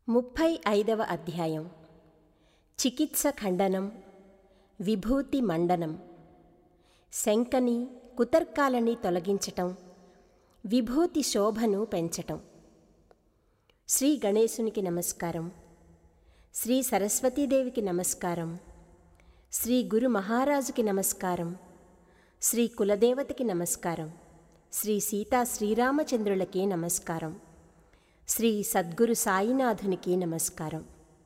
ముప్పై ఐదవ అధ్యాయం చికిత్స ఖండనం విభూతి మండనం శంకని కుతర్కాలని తొలగించటం విభూతి శోభను పెంచటం శ్రీ గణేశునికి నమస్కారం శ్రీ సరస్వతీదేవికి నమస్కారం శ్రీ గురు మహారాజుకి నమస్కారం శ్రీ కులదేవతకి నమస్కారం శ్రీ సీతా శ్రీరామచంద్రులకి నమస్కారం శ్రీ సద్గురు సాయినాథునికి నమస్కారం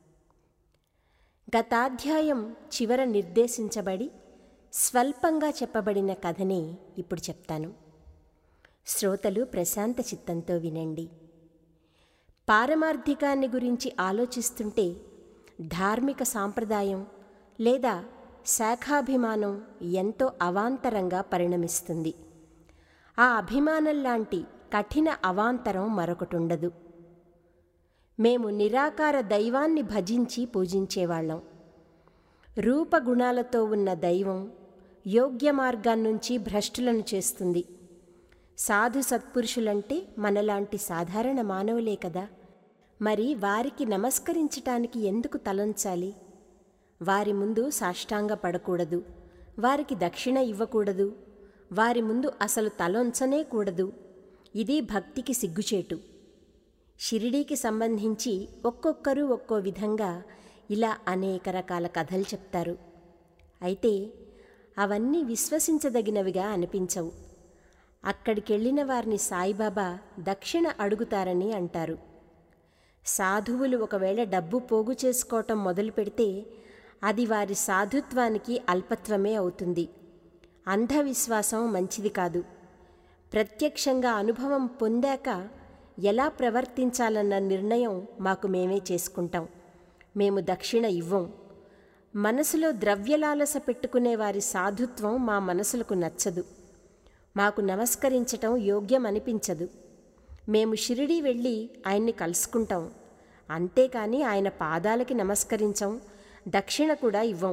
గతాధ్యాయం చివర నిర్దేశించబడి స్వల్పంగా చెప్పబడిన కథనే ఇప్పుడు చెప్తాను శ్రోతలు ప్రశాంత చిత్తంతో వినండి పారమార్థికాన్ని గురించి ఆలోచిస్తుంటే ధార్మిక సాంప్రదాయం లేదా శాఖాభిమానం ఎంతో అవాంతరంగా పరిణమిస్తుంది ఆ అభిమానం లాంటి కఠిన అవాంతరం మరొకటుండదు మేము నిరాకార దైవాన్ని భజించి పూజించేవాళ్ళం రూపగుణాలతో ఉన్న దైవం యోగ్య మార్గాన్నుంచి భ్రష్టులను చేస్తుంది సాధు సత్పురుషులంటే మనలాంటి సాధారణ మానవులే కదా మరి వారికి నమస్కరించటానికి ఎందుకు తలంచాలి వారి ముందు సాష్టాంగ పడకూడదు వారికి దక్షిణ ఇవ్వకూడదు వారి ముందు అసలు తలొంచనే కూడదు ఇది భక్తికి సిగ్గుచేటు షిరిడీకి సంబంధించి ఒక్కొక్కరు ఒక్కో విధంగా ఇలా అనేక రకాల కథలు చెప్తారు అయితే అవన్నీ విశ్వసించదగినవిగా అనిపించవు అక్కడికెళ్ళిన వారిని సాయిబాబా దక్షిణ అడుగుతారని అంటారు సాధువులు ఒకవేళ డబ్బు పోగు చేసుకోవటం మొదలు పెడితే అది వారి సాధుత్వానికి అల్పత్వమే అవుతుంది అంధవిశ్వాసం మంచిది కాదు ప్రత్యక్షంగా అనుభవం పొందాక ఎలా ప్రవర్తించాలన్న నిర్ణయం మాకు మేమే చేసుకుంటాం మేము దక్షిణ ఇవ్వం మనసులో ద్రవ్యలాలస పెట్టుకునే వారి సాధుత్వం మా మనసులకు నచ్చదు మాకు నమస్కరించటం యోగ్యం అనిపించదు మేము షిరిడీ వెళ్ళి ఆయన్ని కలుసుకుంటాం అంతేకాని ఆయన పాదాలకి నమస్కరించం దక్షిణ కూడా ఇవ్వం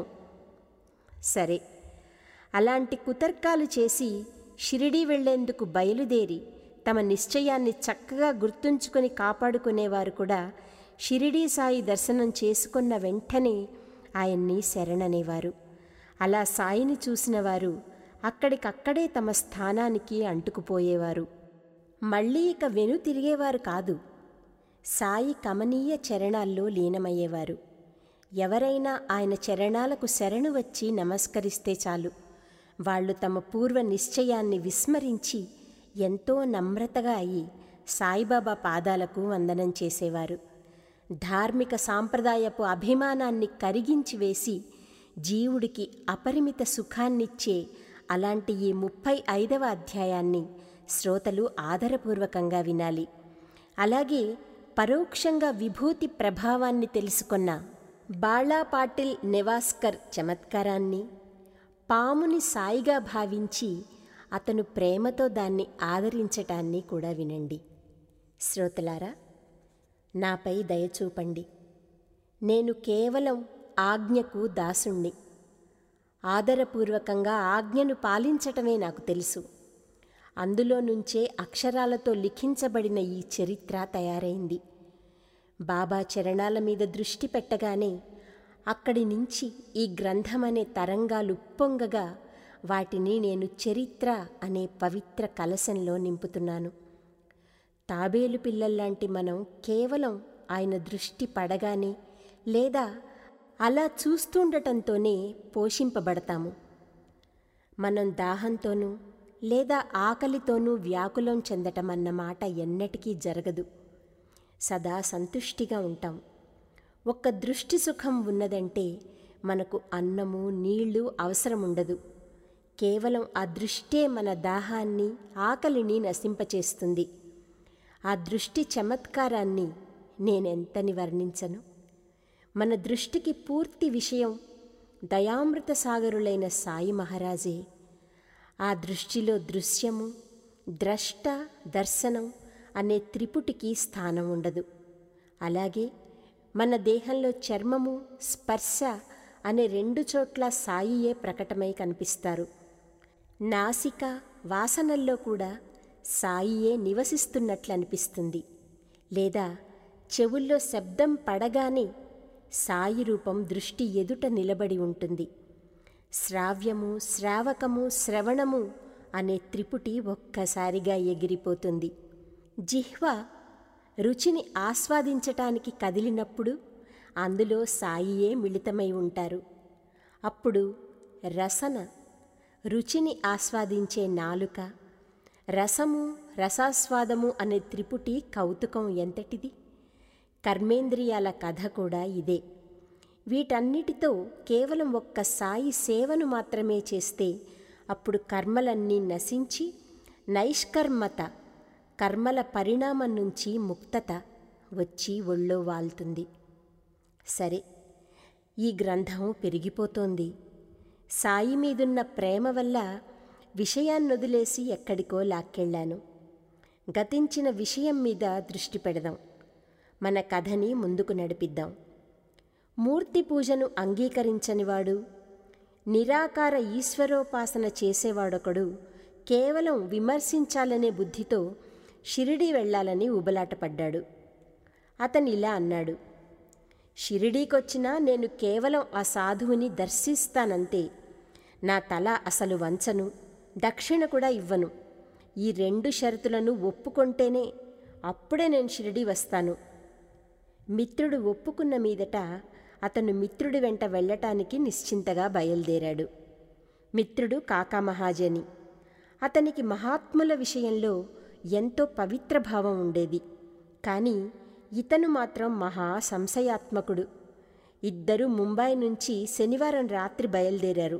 సరే అలాంటి కుతర్కాలు చేసి షిరిడీ వెళ్లేందుకు బయలుదేరి తమ నిశ్చయాన్ని చక్కగా గుర్తుంచుకొని కాపాడుకునేవారు కూడా షిరిడీ సాయి దర్శనం చేసుకున్న వెంటనే ఆయన్ని శరణనేవారు అలా సాయిని చూసిన వారు అక్కడికక్కడే తమ స్థానానికి అంటుకుపోయేవారు మళ్ళీ ఇక వెను తిరిగేవారు కాదు సాయి కమనీయ చరణాల్లో లీనమయ్యేవారు ఎవరైనా ఆయన చరణాలకు శరణు వచ్చి నమస్కరిస్తే చాలు వాళ్ళు తమ పూర్వ నిశ్చయాన్ని విస్మరించి ఎంతో నమ్రతగా అయి సాయిబాబా పాదాలకు వందనం చేసేవారు ధార్మిక సాంప్రదాయపు అభిమానాన్ని కరిగించి వేసి జీవుడికి అపరిమిత సుఖాన్నిచ్చే అలాంటి ఈ ముప్పై ఐదవ అధ్యాయాన్ని శ్రోతలు ఆదరపూర్వకంగా వినాలి అలాగే పరోక్షంగా విభూతి ప్రభావాన్ని తెలుసుకున్న బాళా పాటిల్ నెవాస్కర్ చమత్కారాన్ని పాముని సాయిగా భావించి అతను ప్రేమతో దాన్ని ఆదరించటాన్ని కూడా వినండి శ్రోతలారా నాపై దయచూపండి నేను కేవలం ఆజ్ఞకు దాసుణ్ణి ఆదరపూర్వకంగా ఆజ్ఞను పాలించటమే నాకు తెలుసు అందులో నుంచే అక్షరాలతో లిఖించబడిన ఈ చరిత్ర తయారైంది బాబా చరణాల మీద దృష్టి పెట్టగానే అక్కడి నుంచి ఈ గ్రంథమనే తరంగాలు ఉప్పొంగగా వాటిని నేను చరిత్ర అనే పవిత్ర కలశంలో నింపుతున్నాను తాబేలు పిల్లల్లాంటి మనం కేవలం ఆయన దృష్టి పడగానే లేదా అలా చూస్తుండటంతోనే పోషింపబడతాము మనం దాహంతోనూ లేదా ఆకలితోనూ వ్యాకులం చెందటం అన్న మాట ఎన్నటికీ జరగదు సదా సంతుష్టిగా ఉంటాం ఒక్క దృష్టి సుఖం ఉన్నదంటే మనకు అన్నము నీళ్లు అవసరం ఉండదు కేవలం ఆ దృష్టే మన దాహాన్ని ఆకలిని నశింపచేస్తుంది ఆ దృష్టి చమత్కారాన్ని నేనెంతని వర్ణించను మన దృష్టికి పూర్తి విషయం దయామృత సాగరులైన సాయి మహారాజే ఆ దృష్టిలో దృశ్యము ద్రష్ట దర్శనం అనే త్రిపుటికి స్థానం ఉండదు అలాగే మన దేహంలో చర్మము స్పర్శ అనే రెండు చోట్ల సాయియే ప్రకటమై కనిపిస్తారు నాసిక వాసనల్లో కూడా సాయియే నివసిస్తున్నట్లు అనిపిస్తుంది లేదా చెవుల్లో శబ్దం పడగానే సాయి రూపం దృష్టి ఎదుట నిలబడి ఉంటుంది శ్రావ్యము శ్రావకము శ్రవణము అనే త్రిపుటి ఒక్కసారిగా ఎగిరిపోతుంది జిహ్వ రుచిని ఆస్వాదించటానికి కదిలినప్పుడు అందులో సాయియే మిళితమై ఉంటారు అప్పుడు రసన రుచిని ఆస్వాదించే నాలుక రసము రసాస్వాదము అనే త్రిపుటి కౌతుకం ఎంతటిది కర్మేంద్రియాల కథ కూడా ఇదే వీటన్నిటితో కేవలం ఒక్క సాయి సేవను మాత్రమే చేస్తే అప్పుడు కర్మలన్నీ నశించి నైష్కర్మత కర్మల పరిణామం నుంచి ముక్తత వచ్చి ఒళ్ళో వాల్తుంది సరే ఈ గ్రంథం పెరిగిపోతోంది సాయి మీదున్న ప్రేమ వల్ల విషయాన్నొదిలేసి ఎక్కడికో లాక్కెళ్ళాను గతించిన విషయం మీద దృష్టి పెడదాం మన కథని ముందుకు నడిపిద్దాం మూర్తి పూజను అంగీకరించనివాడు నిరాకార ఈశ్వరోపాసన చేసేవాడొకడు కేవలం విమర్శించాలనే బుద్ధితో షిరిడీ వెళ్ళాలని ఉబలాటపడ్డాడు అతను ఇలా అన్నాడు షిరిడీకొచ్చినా నేను కేవలం ఆ సాధువుని దర్శిస్తానంతే నా తల అసలు వంచను దక్షిణ కూడా ఇవ్వను ఈ రెండు షరతులను ఒప్పుకొంటేనే అప్పుడే నేను షిరిడీ వస్తాను మిత్రుడు ఒప్పుకున్న మీదట అతను మిత్రుడి వెంట వెళ్ళటానికి నిశ్చింతగా బయలుదేరాడు మిత్రుడు కాకా మహాజని అతనికి మహాత్ముల విషయంలో ఎంతో పవిత్ర భావం ఉండేది కానీ ఇతను మాత్రం మహా సంశయాత్మకుడు ఇద్దరూ ముంబై నుంచి శనివారం రాత్రి బయలుదేరారు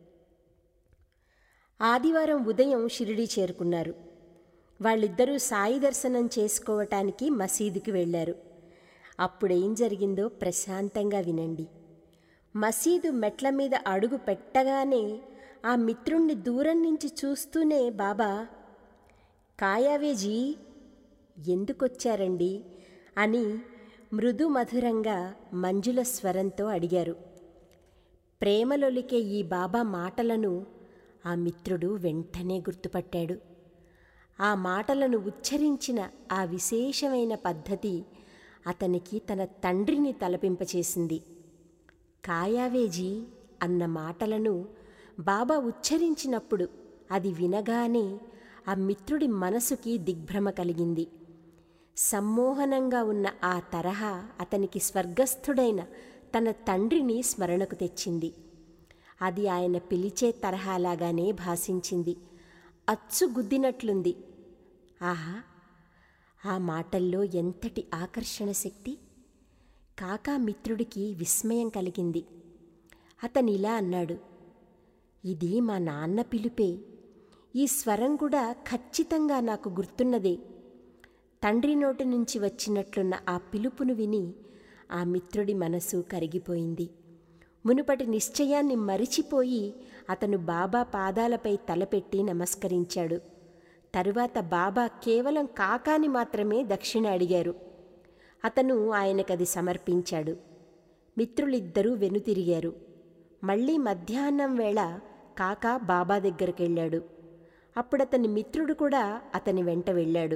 ఆదివారం ఉదయం షిరిడి చేరుకున్నారు వాళ్ళిద్దరూ సాయి దర్శనం చేసుకోవటానికి మసీదుకి వెళ్ళారు అప్పుడేం జరిగిందో ప్రశాంతంగా వినండి మసీదు మెట్ల మీద అడుగు పెట్టగానే ఆ మిత్రుణ్ణి దూరం నుంచి చూస్తూనే బాబా కాయావేజీ ఎందుకొచ్చారండి అని మృదు మధురంగా మంజుల స్వరంతో అడిగారు ప్రేమలొలికే ఈ బాబా మాటలను ఆ మిత్రుడు వెంటనే గుర్తుపట్టాడు ఆ మాటలను ఉచ్చరించిన ఆ విశేషమైన పద్ధతి అతనికి తన తండ్రిని తలపింపచేసింది కాయావేజీ అన్న మాటలను బాబా ఉచ్చరించినప్పుడు అది వినగానే ఆ మిత్రుడి మనసుకి దిగ్భ్రమ కలిగింది సమ్మోహనంగా ఉన్న ఆ తరహా అతనికి స్వర్గస్థుడైన తన తండ్రిని స్మరణకు తెచ్చింది అది ఆయన పిలిచే తరహాలాగానే భాషించింది అచ్చు గుద్దినట్లుంది ఆహా ఆ మాటల్లో ఎంతటి ఆకర్షణ శక్తి కాకా మిత్రుడికి విస్మయం కలిగింది అతను ఇలా అన్నాడు ఇది మా నాన్న పిలుపే ఈ స్వరం కూడా ఖచ్చితంగా నాకు గుర్తున్నదే తండ్రి నోటి నుంచి వచ్చినట్లున్న ఆ పిలుపును విని ఆ మిత్రుడి మనసు కరిగిపోయింది మునుపటి నిశ్చయాన్ని మరిచిపోయి అతను బాబా పాదాలపై తలపెట్టి నమస్కరించాడు తరువాత బాబా కేవలం కాకాని మాత్రమే దక్షిణ అడిగారు అతను ఆయనకది సమర్పించాడు మిత్రులిద్దరూ వెనుతిరిగారు మళ్ళీ మధ్యాహ్నం వేళ కాకా బాబా దగ్గరికెళ్ళాడు అప్పుడతని మిత్రుడు కూడా అతని వెంట వెళ్ళాడు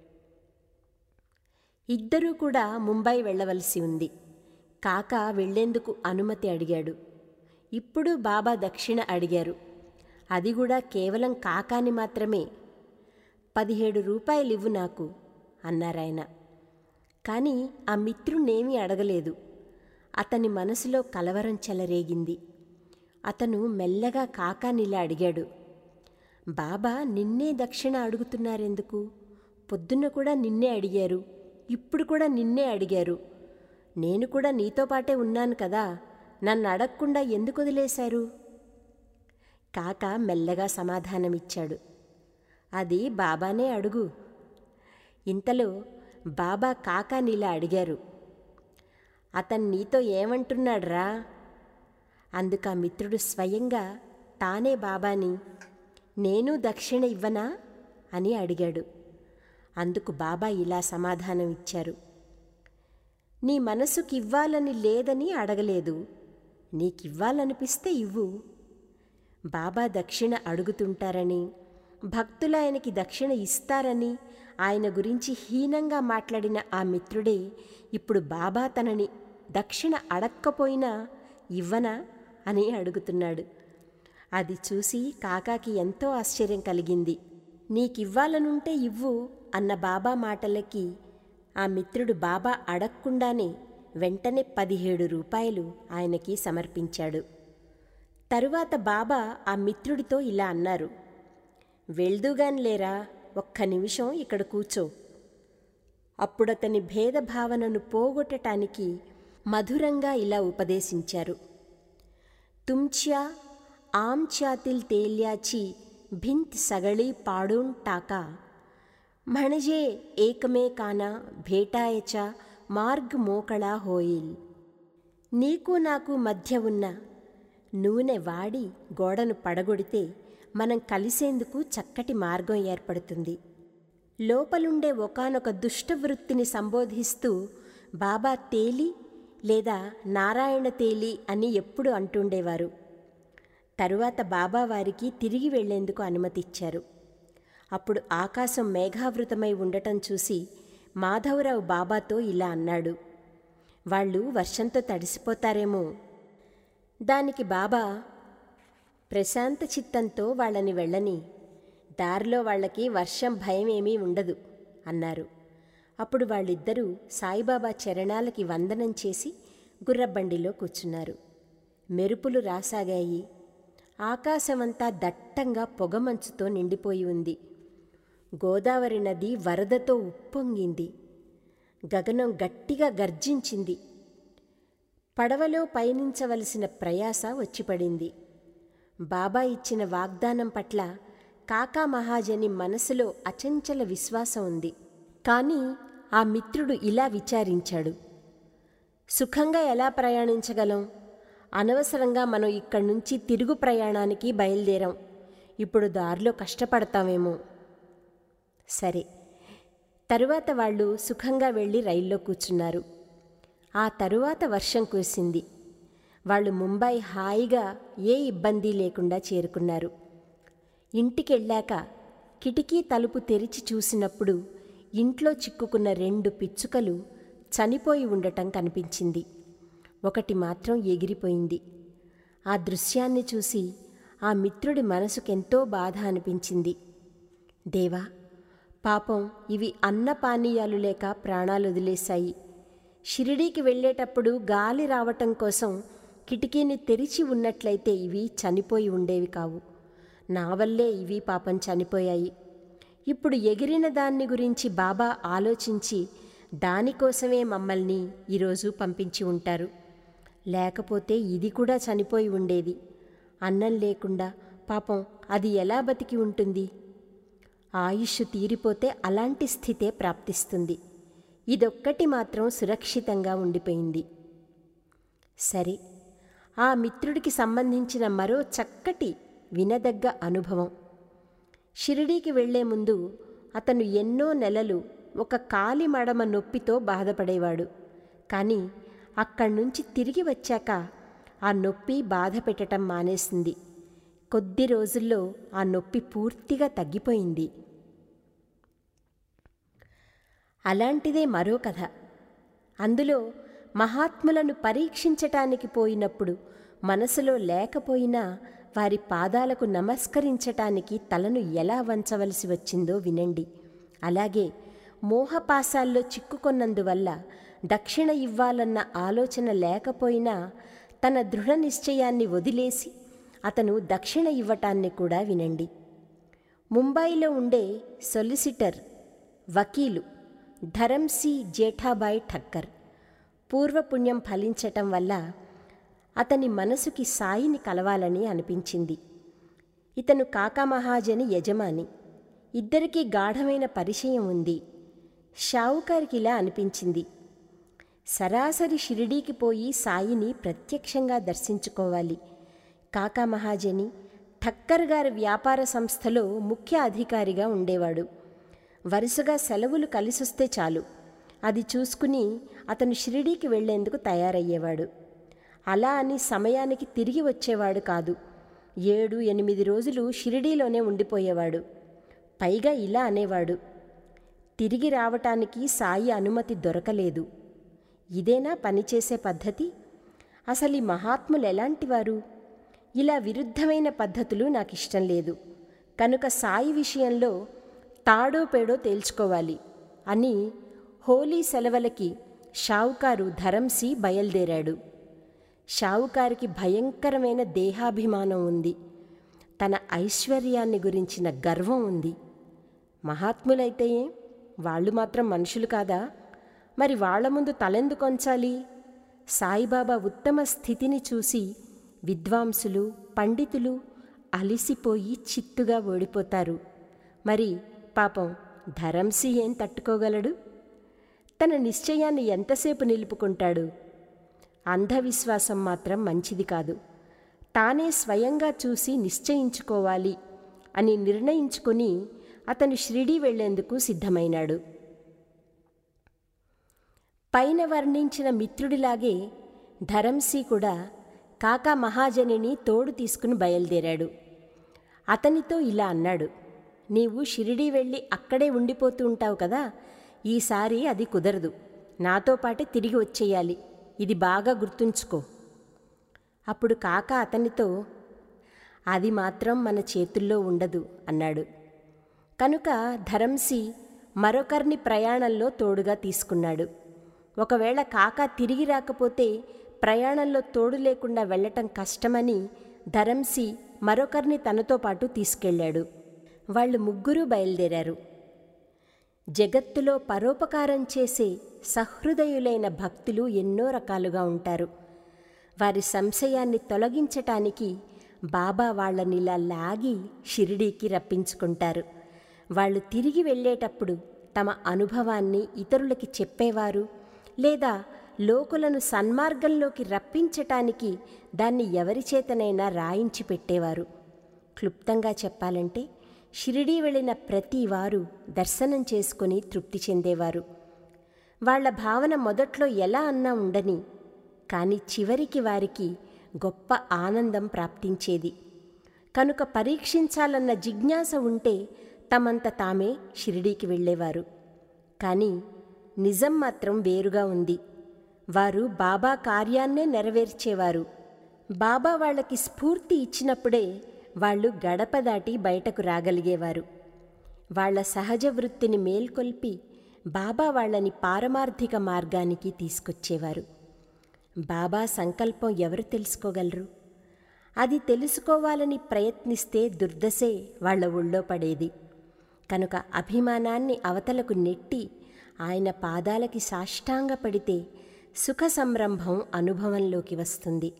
ఇద్దరూ కూడా ముంబై వెళ్ళవలసి ఉంది కాక వెళ్లేందుకు అనుమతి అడిగాడు ఇప్పుడు బాబా దక్షిణ అడిగారు అది కూడా కేవలం కాకాని మాత్రమే పదిహేడు రూపాయలివ్వు నాకు అన్నారాయన కానీ ఆ మిత్రుణ్ణేమీ అడగలేదు అతని మనసులో కలవరం చెలరేగింది అతను మెల్లగా కాకానిలా అడిగాడు బాబా నిన్నే దక్షిణ అడుగుతున్నారెందుకు పొద్దున్న కూడా నిన్నే అడిగారు ఇప్పుడు కూడా నిన్నే అడిగారు నేను కూడా నీతో పాటే ఉన్నాను కదా నన్ను అడగకుండా ఎందుకు వదిలేశారు కాక మెల్లగా సమాధానమిచ్చాడు అది బాబానే అడుగు ఇంతలో బాబా కాకానిలా అడిగారు అతను నీతో ఏమంటున్నాడ్రా అందుకు ఆ మిత్రుడు స్వయంగా తానే బాబాని నేను దక్షిణ ఇవ్వనా అని అడిగాడు అందుకు బాబా ఇలా సమాధానం ఇచ్చారు నీ మనసుకి ఇవ్వాలని లేదని అడగలేదు నీకివ్వాలనిపిస్తే ఇవ్వు బాబా దక్షిణ అడుగుతుంటారని భక్తులు ఆయనకి దక్షిణ ఇస్తారని ఆయన గురించి హీనంగా మాట్లాడిన ఆ మిత్రుడే ఇప్పుడు బాబా తనని దక్షిణ అడక్కపోయినా ఇవ్వనా అని అడుగుతున్నాడు అది చూసి కాకాకి ఎంతో ఆశ్చర్యం కలిగింది నీకివ్వాలనుంటే ఇవ్వు అన్న బాబా మాటలకి ఆ మిత్రుడు బాబా అడగకుండానే వెంటనే పదిహేడు రూపాయలు ఆయనకి సమర్పించాడు తరువాత బాబా ఆ మిత్రుడితో ఇలా అన్నారు వెళ్దుగాని లేరా ఒక్క నిమిషం ఇక్కడ కూర్చో అప్పుడతని భేదభావనను పోగొట్టటానికి మధురంగా ఇలా ఉపదేశించారు తుమ్చ్యా आमच्यातील तेल्याची भिंत सगळी पाडून टाका म्हणजे एकमेकांना भेटायचा మార్గ్ మోకళా హోయిల్ నీకు నాకు మధ్య ఉన్న నూనె వాడి గోడను పడగొడితే మనం కలిసేందుకు చక్కటి మార్గం ఏర్పడుతుంది లోపలుండే ఒకనొక దుష్టవృత్తిని సంబోధిస్తూ బాబా తేలి లేదా నారాయణ తేలి అని ఎప్పుడు అంటుండేవారు తరువాత బాబా వారికి తిరిగి వెళ్లేందుకు అనుమతిచ్చారు అప్పుడు ఆకాశం మేఘావృతమై ఉండటం చూసి మాధవరావు బాబాతో ఇలా అన్నాడు వాళ్ళు వర్షంతో తడిసిపోతారేమో దానికి బాబా ప్రశాంత చిత్తంతో వాళ్ళని వెళ్ళని దారిలో వాళ్ళకి వర్షం భయమేమీ ఉండదు అన్నారు అప్పుడు వాళ్ళిద్దరూ సాయిబాబా చరణాలకి వందనం చేసి గుర్రబండిలో కూర్చున్నారు మెరుపులు రాసాగాయి ఆకాశమంతా దట్టంగా పొగమంచుతో నిండిపోయి ఉంది గోదావరి నది వరదతో ఉప్పొంగింది గగనం గట్టిగా గర్జించింది పడవలో పయనించవలసిన ప్రయాస వచ్చిపడింది బాబా ఇచ్చిన వాగ్దానం పట్ల కాకా మహాజని మనసులో అచంచల విశ్వాసం ఉంది కానీ ఆ మిత్రుడు ఇలా విచారించాడు సుఖంగా ఎలా ప్రయాణించగలం అనవసరంగా మనం ఇక్కడి నుంచి తిరుగు ప్రయాణానికి బయలుదేరాం ఇప్పుడు దారిలో కష్టపడతామేమో సరే తరువాత వాళ్ళు సుఖంగా వెళ్ళి రైల్లో కూర్చున్నారు ఆ తరువాత వర్షం కురిసింది వాళ్ళు ముంబై హాయిగా ఏ ఇబ్బంది లేకుండా చేరుకున్నారు ఇంటికెళ్ళాక కిటికీ తలుపు తెరిచి చూసినప్పుడు ఇంట్లో చిక్కుకున్న రెండు పిచ్చుకలు చనిపోయి ఉండటం కనిపించింది ఒకటి మాత్రం ఎగిరిపోయింది ఆ దృశ్యాన్ని చూసి ఆ మిత్రుడి మనసుకెంతో బాధ అనిపించింది దేవా పాపం ఇవి అన్న పానీయాలు లేక ప్రాణాలు వదిలేశాయి షిరిడీకి వెళ్ళేటప్పుడు గాలి రావటం కోసం కిటికీని తెరిచి ఉన్నట్లయితే ఇవి చనిపోయి ఉండేవి కావు నా వల్లే ఇవి పాపం చనిపోయాయి ఇప్పుడు ఎగిరిన దాన్ని గురించి బాబా ఆలోచించి దానికోసమే మమ్మల్ని ఈరోజు పంపించి ఉంటారు లేకపోతే ఇది కూడా చనిపోయి ఉండేది అన్నం లేకుండా పాపం అది ఎలా బతికి ఉంటుంది ఆయుష్ తీరిపోతే అలాంటి స్థితే ప్రాప్తిస్తుంది ఇదొక్కటి మాత్రం సురక్షితంగా ఉండిపోయింది సరే ఆ మిత్రుడికి సంబంధించిన మరో చక్కటి వినదగ్గ అనుభవం షిరిడీకి వెళ్లే ముందు అతను ఎన్నో నెలలు ఒక కాలి మడమ నొప్పితో బాధపడేవాడు కానీ అక్కడి నుంచి తిరిగి వచ్చాక ఆ నొప్పి బాధ పెట్టడం మానేసింది కొద్ది రోజుల్లో ఆ నొప్పి పూర్తిగా తగ్గిపోయింది అలాంటిదే మరో కథ అందులో మహాత్ములను పరీక్షించటానికి పోయినప్పుడు మనసులో లేకపోయినా వారి పాదాలకు నమస్కరించటానికి తలను ఎలా వంచవలసి వచ్చిందో వినండి అలాగే మోహపాసాల్లో చిక్కుకొన్నందువల్ల దక్షిణ ఇవ్వాలన్న ఆలోచన లేకపోయినా తన దృఢ నిశ్చయాన్ని వదిలేసి అతను దక్షిణ ఇవ్వటాన్ని కూడా వినండి ముంబైలో ఉండే సొలిసిటర్ వకీలు ధరంసి జేఠాబాయ్ ఠక్కర్ పూర్వపుణ్యం ఫలించటం వల్ల అతని మనసుకి సాయిని కలవాలని అనిపించింది ఇతను కాకామహాజని యజమాని ఇద్దరికీ గాఢమైన పరిచయం ఉంది షావుకారికి ఇలా అనిపించింది సరాసరి షిరిడీకి పోయి సాయిని ప్రత్యక్షంగా దర్శించుకోవాలి కాకా మహాజని ఠక్కర్ గారి వ్యాపార సంస్థలో ముఖ్య అధికారిగా ఉండేవాడు వరుసగా సెలవులు కలిసొస్తే చాలు అది చూసుకుని అతను షిరిడీకి వెళ్లేందుకు తయారయ్యేవాడు అలా అని సమయానికి తిరిగి వచ్చేవాడు కాదు ఏడు ఎనిమిది రోజులు షిరిడీలోనే ఉండిపోయేవాడు పైగా ఇలా అనేవాడు తిరిగి రావటానికి సాయి అనుమతి దొరకలేదు ఇదేనా పనిచేసే పద్ధతి అసలు ఈ మహాత్ములు ఎలాంటివారు ఇలా విరుద్ధమైన పద్ధతులు నాకు ఇష్టం లేదు కనుక సాయి విషయంలో తాడో పేడో తేల్చుకోవాలి అని హోలీ సెలవులకి షావుకారు ధరంసి బయలుదేరాడు షావుకారికి భయంకరమైన దేహాభిమానం ఉంది తన ఐశ్వర్యాన్ని గురించిన గర్వం ఉంది మహాత్ములైతే ఏం? వాళ్ళు మాత్రం మనుషులు కాదా మరి వాళ్ళ ముందు తలెందుకొంచాలి సాయిబాబా ఉత్తమ స్థితిని చూసి విద్వాంసులు పండితులు అలిసిపోయి చిత్తుగా ఓడిపోతారు మరి పాపం ధరంసి ఏం తట్టుకోగలడు తన నిశ్చయాన్ని ఎంతసేపు నిలుపుకుంటాడు అంధవిశ్వాసం మాత్రం మంచిది కాదు తానే స్వయంగా చూసి నిశ్చయించుకోవాలి అని నిర్ణయించుకొని అతను షిరిడీ వెళ్లేందుకు సిద్ధమైనాడు పైన వర్ణించిన మిత్రుడిలాగే ధరంసి కూడా కాకా మహాజనిని తోడు తీసుకుని బయలుదేరాడు అతనితో ఇలా అన్నాడు నీవు షిరిడీ వెళ్ళి అక్కడే ఉండిపోతూ ఉంటావు కదా ఈసారి అది కుదరదు నాతో పాటే తిరిగి వచ్చేయాలి ఇది బాగా గుర్తుంచుకో అప్పుడు కాక అతనితో అది మాత్రం మన చేతుల్లో ఉండదు అన్నాడు కనుక ధరంసి మరొకరిని ప్రయాణంలో తోడుగా తీసుకున్నాడు ఒకవేళ కాక తిరిగి రాకపోతే ప్రయాణంలో తోడు లేకుండా వెళ్ళటం కష్టమని ధరంసి మరొకరిని తనతో పాటు తీసుకెళ్ళాడు వాళ్ళు ముగ్గురు బయలుదేరారు జగత్తులో పరోపకారం చేసే సహృదయులైన భక్తులు ఎన్నో రకాలుగా ఉంటారు వారి సంశయాన్ని తొలగించటానికి బాబా వాళ్ళనిలా లాగి షిరిడీకి రప్పించుకుంటారు వాళ్ళు తిరిగి వెళ్ళేటప్పుడు తమ అనుభవాన్ని ఇతరులకి చెప్పేవారు లేదా లోకులను సన్మార్గంలోకి రప్పించటానికి దాన్ని ఎవరి చేతనైనా రాయించి పెట్టేవారు క్లుప్తంగా చెప్పాలంటే షిరిడీ వెళ్ళిన ప్రతి వారు దర్శనం చేసుకుని తృప్తి చెందేవారు వాళ్ళ భావన మొదట్లో ఎలా అన్నా ఉండని కానీ చివరికి వారికి గొప్ప ఆనందం ప్రాప్తించేది కనుక పరీక్షించాలన్న జిజ్ఞాస ఉంటే తమంత తామే షిరిడీకి వెళ్ళేవారు కానీ నిజం మాత్రం వేరుగా ఉంది వారు బాబా కార్యాన్నే నెరవేర్చేవారు బాబా వాళ్ళకి స్ఫూర్తి ఇచ్చినప్పుడే వాళ్ళు గడప దాటి బయటకు రాగలిగేవారు వాళ్ళ సహజ వృత్తిని మేల్కొల్పి బాబా వాళ్ళని పారమార్థిక మార్గానికి తీసుకొచ్చేవారు బాబా సంకల్పం ఎవరు తెలుసుకోగలరు అది తెలుసుకోవాలని ప్రయత్నిస్తే దుర్దశే వాళ్ళ ఒళ్ళో పడేది కనుక అభిమానాన్ని అవతలకు నెట్టి ఆయన పాదాలకి సాష్టాంగపడితే సుఖ సంరంభం అనుభవంలోకి వస్తుంది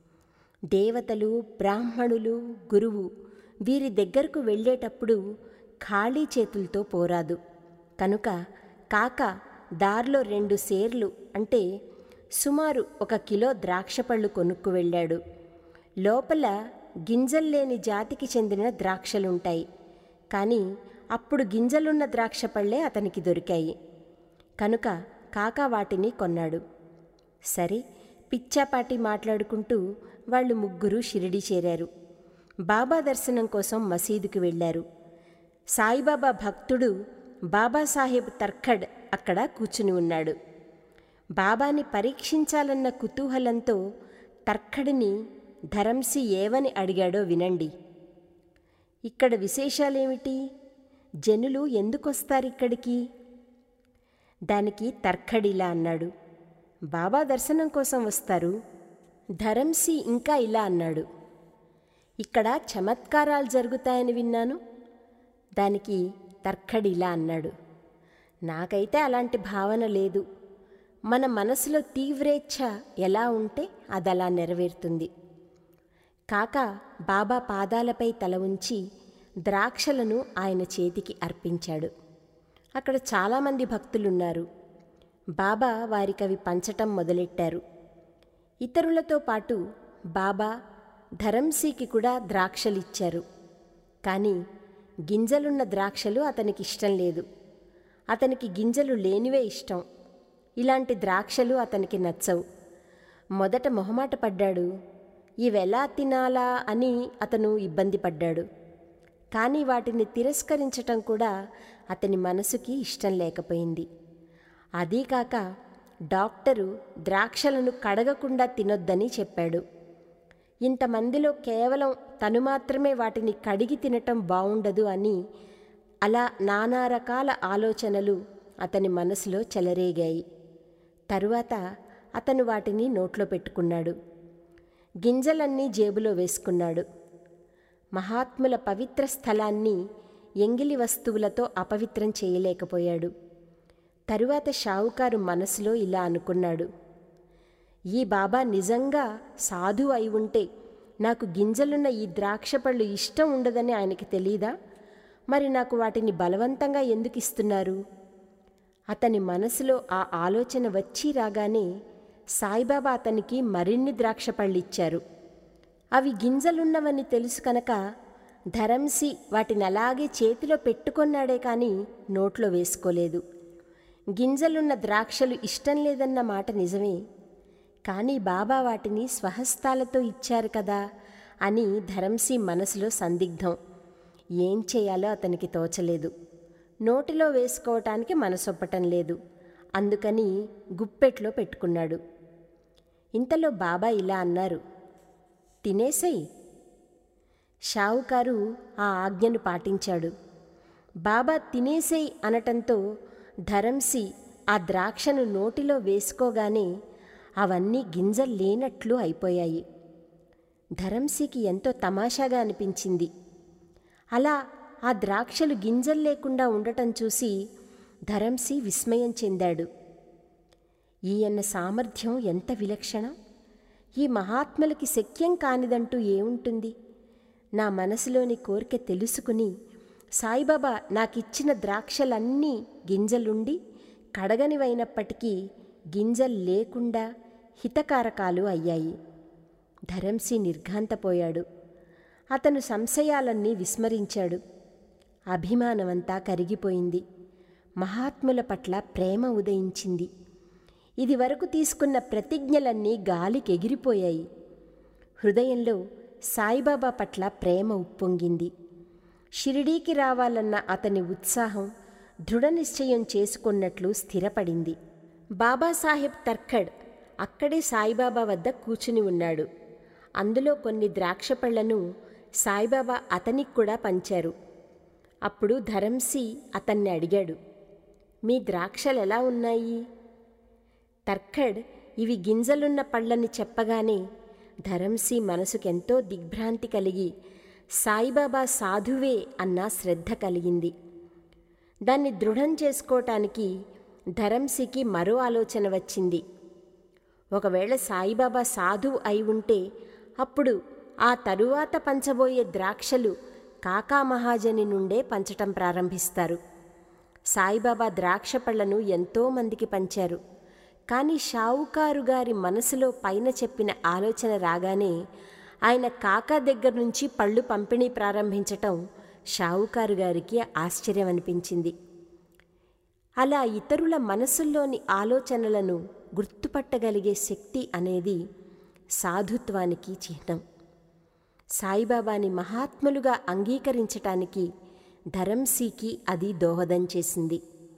దేవతలు బ్రాహ్మణులు గురువు వీరి దగ్గరకు వెళ్ళేటప్పుడు ఖాళీ చేతులతో పోరాదు కనుక కాక దారిలో రెండు సేర్లు అంటే సుమారు ఒక కిలో ద్రాక్షపళ్ళు కొనుక్కు వెళ్ళాడు లోపల గింజల్లేని జాతికి చెందిన ద్రాక్షలుంటాయి కానీ అప్పుడు గింజలున్న ద్రాక్ష పళ్ళే అతనికి దొరికాయి కనుక కాకా వాటిని కొన్నాడు సరే పిచ్చాపాటి మాట్లాడుకుంటూ వాళ్ళు ముగ్గురు షిరిడి చేరారు బాబా దర్శనం కోసం మసీదుకు వెళ్ళారు సాయిబాబా భక్తుడు బాబాసాహెబ్ తర్ఖడ్ అక్కడ కూర్చుని ఉన్నాడు బాబాని పరీక్షించాలన్న కుతూహలంతో తర్ఖడిని ధరంసి ఏవని అడిగాడో వినండి ఇక్కడ విశేషాలేమిటి జనులు ఎందుకొస్తారు ఇక్కడికి దానికి తర్ఖడిలా అన్నాడు బాబా దర్శనం కోసం వస్తారు ధరంసి ఇంకా ఇలా అన్నాడు ఇక్కడ చమత్కారాలు జరుగుతాయని విన్నాను దానికి తర్ఖడిలా అన్నాడు నాకైతే అలాంటి భావన లేదు మన మనసులో తీవ్రేచ్ఛ ఎలా ఉంటే అది అలా నెరవేరుతుంది కాక బాబా పాదాలపై తల ఉంచి ద్రాక్షలను ఆయన చేతికి అర్పించాడు అక్కడ చాలామంది భక్తులున్నారు బాబా వారికవి పంచటం మొదలెట్టారు ఇతరులతో పాటు బాబా ధరంసీకి కూడా ద్రాక్షలిచ్చారు కానీ గింజలున్న ద్రాక్షలు అతనికి ఇష్టం లేదు అతనికి గింజలు లేనివే ఇష్టం ఇలాంటి ద్రాక్షలు అతనికి నచ్చవు మొదట మొహమాట పడ్డాడు ఇవెలా తినాలా అని అతను ఇబ్బంది పడ్డాడు కానీ వాటిని తిరస్కరించటం కూడా అతని మనసుకి ఇష్టం లేకపోయింది అదీకాక డాక్టరు ద్రాక్షలను కడగకుండా తినొద్దని చెప్పాడు ఇంతమందిలో కేవలం తను మాత్రమే వాటిని కడిగి తినటం బావుండదు అని అలా నానా రకాల ఆలోచనలు అతని మనసులో చెలరేగాయి తరువాత అతను వాటిని నోట్లో పెట్టుకున్నాడు గింజలన్నీ జేబులో వేసుకున్నాడు మహాత్ముల పవిత్ర స్థలాన్ని ఎంగిలి వస్తువులతో అపవిత్రం చేయలేకపోయాడు తరువాత షావుకారు మనసులో ఇలా అనుకున్నాడు ఈ బాబా నిజంగా సాధు అయి ఉంటే నాకు గింజలున్న ఈ ద్రాక్ష పళ్ళు ఇష్టం ఉండదని ఆయనకి తెలీదా మరి నాకు వాటిని బలవంతంగా ఎందుకు ఇస్తున్నారు అతని మనసులో ఆ ఆలోచన వచ్చి రాగానే సాయిబాబా అతనికి మరిన్ని ద్రాక్ష పళ్ళు ఇచ్చారు అవి గింజలున్నవని తెలుసు కనుక ధరంసి వాటిని అలాగే చేతిలో పెట్టుకొన్నాడే కానీ నోట్లో వేసుకోలేదు గింజలున్న ద్రాక్షలు ఇష్టం లేదన్న మాట నిజమే కానీ బాబా వాటిని స్వహస్తాలతో ఇచ్చారు కదా అని ధరంసి మనసులో సందిగ్ధం ఏం చేయాలో అతనికి తోచలేదు నోటిలో వేసుకోవటానికి మనసొప్పటం లేదు అందుకని గుప్పెట్లో పెట్టుకున్నాడు ఇంతలో బాబా ఇలా అన్నారు తినేసేయ్ షావుకారు ఆ ఆజ్ఞను పాటించాడు బాబా తినేసేయ్ అనటంతో ధరంసి ఆ ద్రాక్షను నోటిలో వేసుకోగానే అవన్నీ గింజలు లేనట్లు అయిపోయాయి ధరంసికి ఎంతో తమాషాగా అనిపించింది అలా ఆ ద్రాక్షలు గింజలు లేకుండా ఉండటం చూసి ధరంసి విస్మయం చెందాడు ఈయన సామర్థ్యం ఎంత విలక్షణం ఈ మహాత్ములకి శక్యం కానిదంటూ ఏముంటుంది నా మనసులోని కోరిక తెలుసుకుని సాయిబాబా నాకిచ్చిన ద్రాక్షలన్నీ గింజలుండి కడగనివైనప్పటికీ గింజలు లేకుండా హితకారకాలు అయ్యాయి ధరంసి నిర్ఘాంతపోయాడు అతను సంశయాలన్నీ విస్మరించాడు అభిమానమంతా కరిగిపోయింది మహాత్ముల పట్ల ప్రేమ ఉదయించింది ఇది వరకు తీసుకున్న ప్రతిజ్ఞలన్నీ గాలికి ఎగిరిపోయాయి హృదయంలో సాయిబాబా పట్ల ప్రేమ ఉప్పొంగింది షిరిడీకి రావాలన్న అతని ఉత్సాహం దృఢ నిశ్చయం చేసుకున్నట్లు స్థిరపడింది బాబాసాహెబ్ తర్ఖడ్ అక్కడే సాయిబాబా వద్ద కూర్చుని ఉన్నాడు అందులో కొన్ని ద్రాక్ష పళ్లను సాయిబాబా అతనికి కూడా పంచారు అప్పుడు ధరంసి అతన్ని అడిగాడు మీ ద్రాక్షలు ఎలా ఉన్నాయి తర్ఖడ్ ఇవి గింజలున్న పళ్ళని చెప్పగానే ధరంసి మనసుకెంతో దిగ్భ్రాంతి కలిగి సాయిబాబా సాధువే అన్న శ్రద్ధ కలిగింది దాన్ని దృఢం చేసుకోవటానికి ధరంసికి మరో ఆలోచన వచ్చింది ఒకవేళ సాయిబాబా సాధువు అయి ఉంటే అప్పుడు ఆ తరువాత పంచబోయే ద్రాక్షలు కాకా మహాజని నుండే పంచటం ప్రారంభిస్తారు సాయిబాబా ద్రాక్ష పళ్లను ఎంతోమందికి పంచారు కానీ షావుకారు గారి మనసులో పైన చెప్పిన ఆలోచన రాగానే ఆయన కాకా దగ్గర నుంచి పళ్ళు పంపిణీ ప్రారంభించటం షావుకారు గారికి ఆశ్చర్యం అనిపించింది అలా ఇతరుల మనసుల్లోని ఆలోచనలను గుర్తుపట్టగలిగే శక్తి అనేది సాధుత్వానికి చిహ్నం సాయిబాబాని మహాత్ములుగా అంగీకరించటానికి ధరంసీకి అది దోహదం చేసింది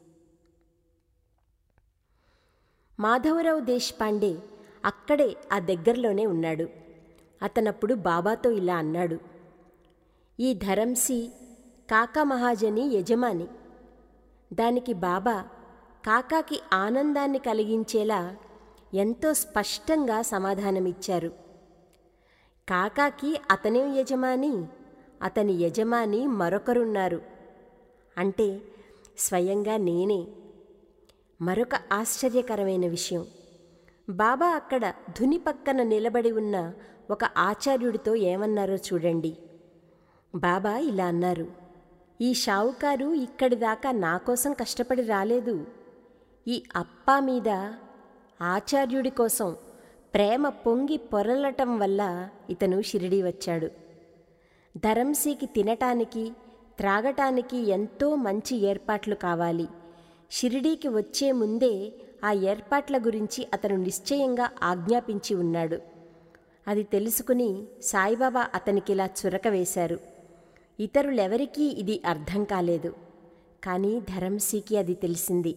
మాధవరావు దేశపాండే అక్కడే ఆ దగ్గరలోనే ఉన్నాడు అతనప్పుడు బాబాతో ఇలా అన్నాడు ఈ ధరంసి కాకా మహాజని యజమాని దానికి బాబా కాకాకి ఆనందాన్ని కలిగించేలా ఎంతో స్పష్టంగా సమాధానమిచ్చారు కాకాకి అతనే యజమాని అతని యజమాని మరొకరున్నారు అంటే స్వయంగా నేనే మరొక ఆశ్చర్యకరమైన విషయం బాబా అక్కడ ధుని పక్కన నిలబడి ఉన్న ఒక ఆచార్యుడితో ఏమన్నారో చూడండి బాబా ఇలా అన్నారు ఈ షావుకారు ఇక్కడి దాకా నా కోసం కష్టపడి రాలేదు ఈ అప్పా మీద ఆచార్యుడి కోసం ప్రేమ పొంగి పొరలటం వల్ల ఇతను షిరిడి వచ్చాడు ధరంసీకి తినటానికి త్రాగటానికి ఎంతో మంచి ఏర్పాట్లు కావాలి షిరిడీకి వచ్చే ముందే ఆ ఏర్పాట్ల గురించి అతను నిశ్చయంగా ఆజ్ఞాపించి ఉన్నాడు అది తెలుసుకుని సాయిబాబా అతనికిలా చురక వేశారు ఇతరులెవరికీ ఇది అర్థం కాలేదు కానీ ధరంసీకి అది తెలిసింది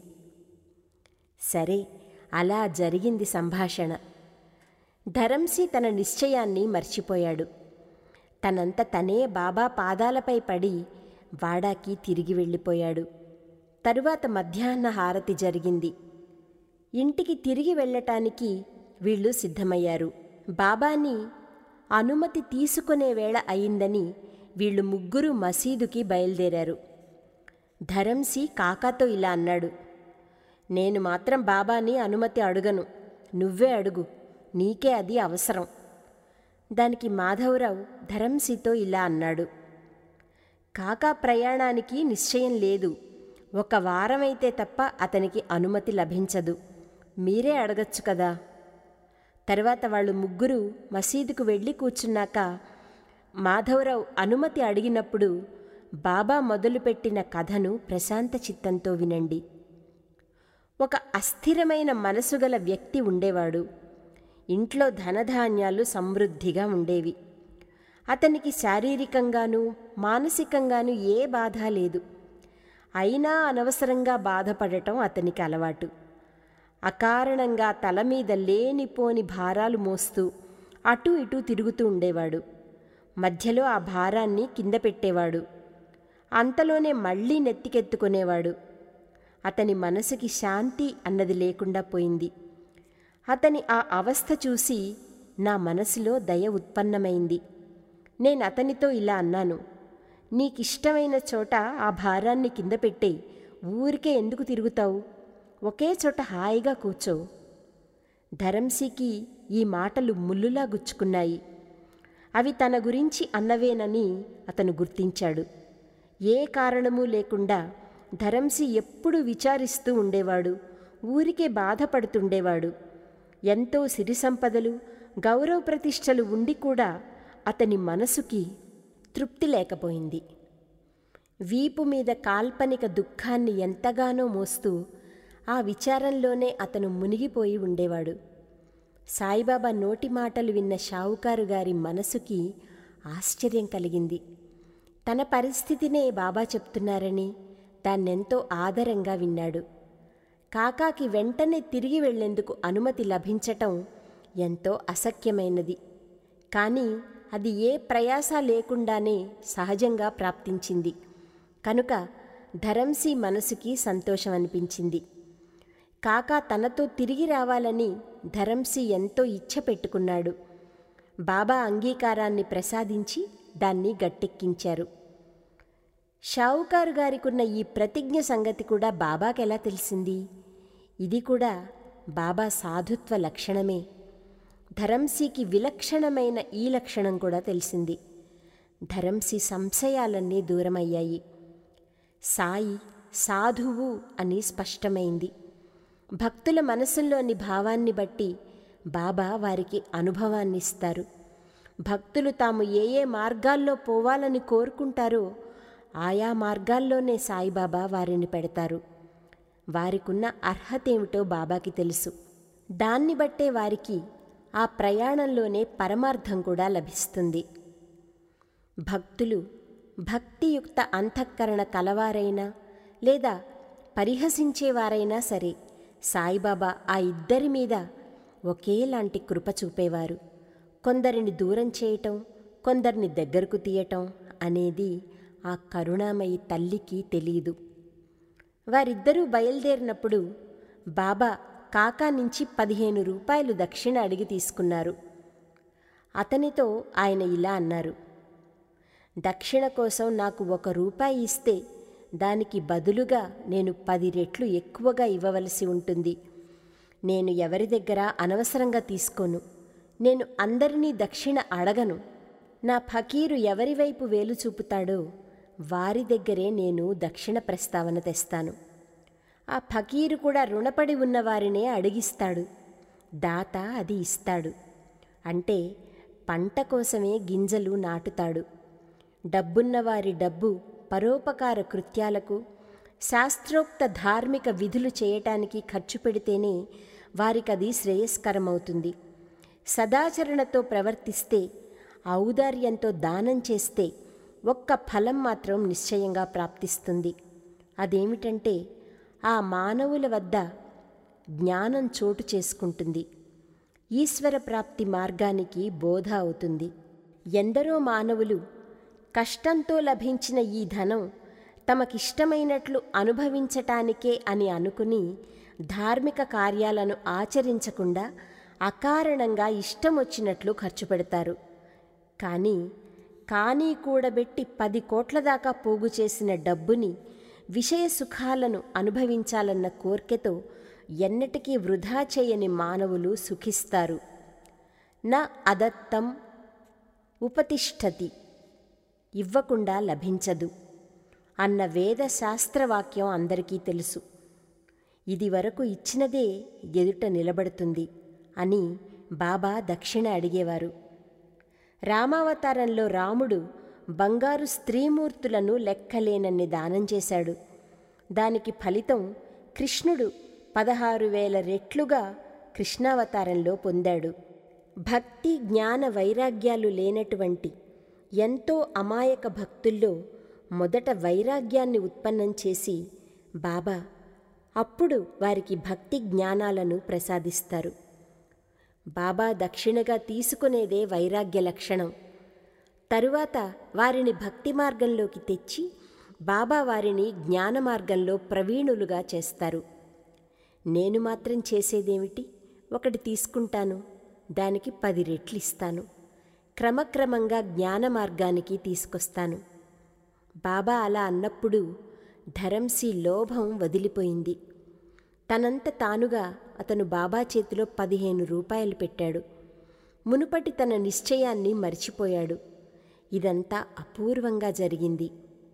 సరే అలా జరిగింది సంభాషణ ధరంసి తన నిశ్చయాన్ని మర్చిపోయాడు తనంత తనే బాబా పాదాలపై పడి వాడాకి తిరిగి వెళ్ళిపోయాడు తరువాత మధ్యాహ్న హారతి జరిగింది ఇంటికి తిరిగి వెళ్ళటానికి వీళ్ళు సిద్ధమయ్యారు బాబాని అనుమతి తీసుకునే వేళ అయిందని వీళ్ళు ముగ్గురు మసీదుకి బయలుదేరారు ధరంసి కాకాతో ఇలా అన్నాడు నేను మాత్రం బాబాని అనుమతి అడుగను నువ్వే అడుగు నీకే అది అవసరం దానికి మాధవరావు ధరంసితో ఇలా అన్నాడు కాకా ప్రయాణానికి నిశ్చయం లేదు ఒక వారమైతే తప్ప అతనికి అనుమతి లభించదు మీరే అడగచ్చు కదా తర్వాత వాళ్ళు ముగ్గురు మసీదుకు వెళ్ళి కూర్చున్నాక మాధవరావు అనుమతి అడిగినప్పుడు బాబా మొదలుపెట్టిన కథను ప్రశాంత చిత్తంతో వినండి ఒక అస్థిరమైన మనసు గల వ్యక్తి ఉండేవాడు ఇంట్లో ధనధాన్యాలు సమృద్ధిగా ఉండేవి అతనికి శారీరకంగానూ మానసికంగానూ ఏ బాధ లేదు అయినా అనవసరంగా బాధపడటం అతనికి అలవాటు అకారణంగా తల మీద లేనిపోని భారాలు మోస్తూ అటు ఇటు తిరుగుతూ ఉండేవాడు మధ్యలో ఆ భారాన్ని కింద పెట్టేవాడు అంతలోనే మళ్ళీ నెత్తికెత్తుకునేవాడు అతని మనసుకి శాంతి అన్నది లేకుండా పోయింది అతని ఆ అవస్థ చూసి నా మనసులో దయ ఉత్పన్నమైంది నేను అతనితో ఇలా అన్నాను నీకిష్టమైన చోట ఆ భారాన్ని కింద పెట్టే ఊరికే ఎందుకు తిరుగుతావు ఒకే చోట హాయిగా కూర్చో ధరంసికి ఈ మాటలు ముల్లులా గుచ్చుకున్నాయి అవి తన గురించి అన్నవేనని అతను గుర్తించాడు ఏ కారణమూ లేకుండా ధరంసి ఎప్పుడు విచారిస్తూ ఉండేవాడు ఊరికే బాధపడుతుండేవాడు ఎంతో సిరి సంపదలు గౌరవ ప్రతిష్టలు ఉండి కూడా అతని మనసుకి తృప్తి లేకపోయింది వీపు మీద కాల్పనిక దుఃఖాన్ని ఎంతగానో మోస్తూ ఆ విచారంలోనే అతను మునిగిపోయి ఉండేవాడు సాయిబాబా నోటి మాటలు విన్న షావుకారు గారి మనసుకి ఆశ్చర్యం కలిగింది తన పరిస్థితినే బాబా చెప్తున్నారని దాన్నెంతో ఆదరంగా విన్నాడు కాకాకి వెంటనే తిరిగి వెళ్లేందుకు అనుమతి లభించటం ఎంతో అసఖ్యమైనది కానీ అది ఏ ప్రయాస లేకుండానే సహజంగా ప్రాప్తించింది కనుక ధరంసి మనసుకి సంతోషం అనిపించింది కాకా తనతో తిరిగి రావాలని ధరంసి ఎంతో ఇచ్చ పెట్టుకున్నాడు బాబా అంగీకారాన్ని ప్రసాదించి దాన్ని గట్టెక్కించారు షావుకారు గారికున్న ఈ ప్రతిజ్ఞ సంగతి కూడా బాబాకెలా తెలిసింది ఇది కూడా బాబా సాధుత్వ లక్షణమే ధరంసికి విలక్షణమైన ఈ లక్షణం కూడా తెలిసింది ధరంసి సంశయాలన్నీ దూరమయ్యాయి సాయి సాధువు అని స్పష్టమైంది భక్తుల మనసుల్లోని భావాన్ని బట్టి బాబా వారికి అనుభవాన్నిస్తారు భక్తులు తాము ఏ ఏ మార్గాల్లో పోవాలని కోరుకుంటారో ఆయా మార్గాల్లోనే సాయిబాబా వారిని పెడతారు వారికున్న అర్హత ఏమిటో బాబాకి తెలుసు దాన్ని బట్టే వారికి ఆ ప్రయాణంలోనే పరమార్థం కూడా లభిస్తుంది భక్తులు భక్తియుక్త అంతఃకరణ కలవారైనా లేదా పరిహసించేవారైనా సరే సాయిబాబా ఆ ఇద్దరి మీద ఒకేలాంటి కృప చూపేవారు కొందరిని దూరం చేయటం కొందరిని దగ్గరకు తీయటం అనేది ఆ కరుణామయి తల్లికి తెలియదు వారిద్దరూ బయలుదేరినప్పుడు బాబా కాకా నుంచి పదిహేను రూపాయలు దక్షిణ అడిగి తీసుకున్నారు అతనితో ఆయన ఇలా అన్నారు దక్షిణ కోసం నాకు ఒక రూపాయి ఇస్తే దానికి బదులుగా నేను పది రెట్లు ఎక్కువగా ఇవ్వవలసి ఉంటుంది నేను ఎవరి దగ్గర అనవసరంగా తీసుకోను నేను అందరినీ దక్షిణ అడగను నా ఫకీరు ఎవరి వైపు వేలు చూపుతాడో వారి దగ్గరే నేను దక్షిణ ప్రస్తావన తెస్తాను ఆ ఫకీరు కూడా రుణపడి ఉన్నవారినే అడిగిస్తాడు దాత అది ఇస్తాడు అంటే పంట కోసమే గింజలు నాటుతాడు డబ్బున్నవారి డబ్బు పరోపకార కృత్యాలకు శాస్త్రోక్త ధార్మిక విధులు చేయటానికి ఖర్చు పెడితేనే వారికది శ్రేయస్కరమవుతుంది సదాచరణతో ప్రవర్తిస్తే ఔదార్యంతో దానం చేస్తే ఒక్క ఫలం మాత్రం నిశ్చయంగా ప్రాప్తిస్తుంది అదేమిటంటే ఆ మానవుల వద్ద జ్ఞానం చోటు చేసుకుంటుంది ఈశ్వర ప్రాప్తి మార్గానికి బోధ అవుతుంది ఎందరో మానవులు కష్టంతో లభించిన ఈ ధనం తమకిష్టమైనట్లు అనుభవించటానికే అని అనుకుని ధార్మిక కార్యాలను ఆచరించకుండా అకారణంగా ఇష్టం వచ్చినట్లు ఖర్చు పెడతారు కానీ కానీ కూడబెట్టి పది కోట్ల దాకా పోగు చేసిన డబ్బుని విషయ సుఖాలను అనుభవించాలన్న కోర్కెతో ఎన్నటికీ వృధా చేయని మానవులు సుఖిస్తారు నా అదత్తం ఉపతిష్టతి ఇవ్వకుండా లభించదు అన్న వేద శాస్త్రవాక్యం అందరికీ తెలుసు ఇది వరకు ఇచ్చినదే ఎదుట నిలబడుతుంది అని బాబా దక్షిణ అడిగేవారు రామావతారంలో రాముడు బంగారు స్త్రీమూర్తులను లెక్కలేనన్ని దానం చేశాడు దానికి ఫలితం కృష్ణుడు పదహారు వేల రెట్లుగా కృష్ణావతారంలో పొందాడు భక్తి జ్ఞాన వైరాగ్యాలు లేనటువంటి ఎంతో అమాయక భక్తుల్లో మొదట వైరాగ్యాన్ని ఉత్పన్నం చేసి బాబా అప్పుడు వారికి భక్తి జ్ఞానాలను ప్రసాదిస్తారు బాబా దక్షిణగా తీసుకునేదే వైరాగ్య లక్షణం తరువాత వారిని భక్తి మార్గంలోకి తెచ్చి బాబా వారిని జ్ఞాన మార్గంలో ప్రవీణులుగా చేస్తారు నేను మాత్రం చేసేదేమిటి ఒకటి తీసుకుంటాను దానికి పది రెట్లు ఇస్తాను క్రమక్రమంగా జ్ఞాన మార్గానికి తీసుకొస్తాను బాబా అలా అన్నప్పుడు ధరంసి లోభం వదిలిపోయింది తనంత తానుగా అతను బాబా చేతిలో పదిహేను రూపాయలు పెట్టాడు మునుపటి తన నిశ్చయాన్ని మర్చిపోయాడు ఇదంతా అపూర్వంగా జరిగింది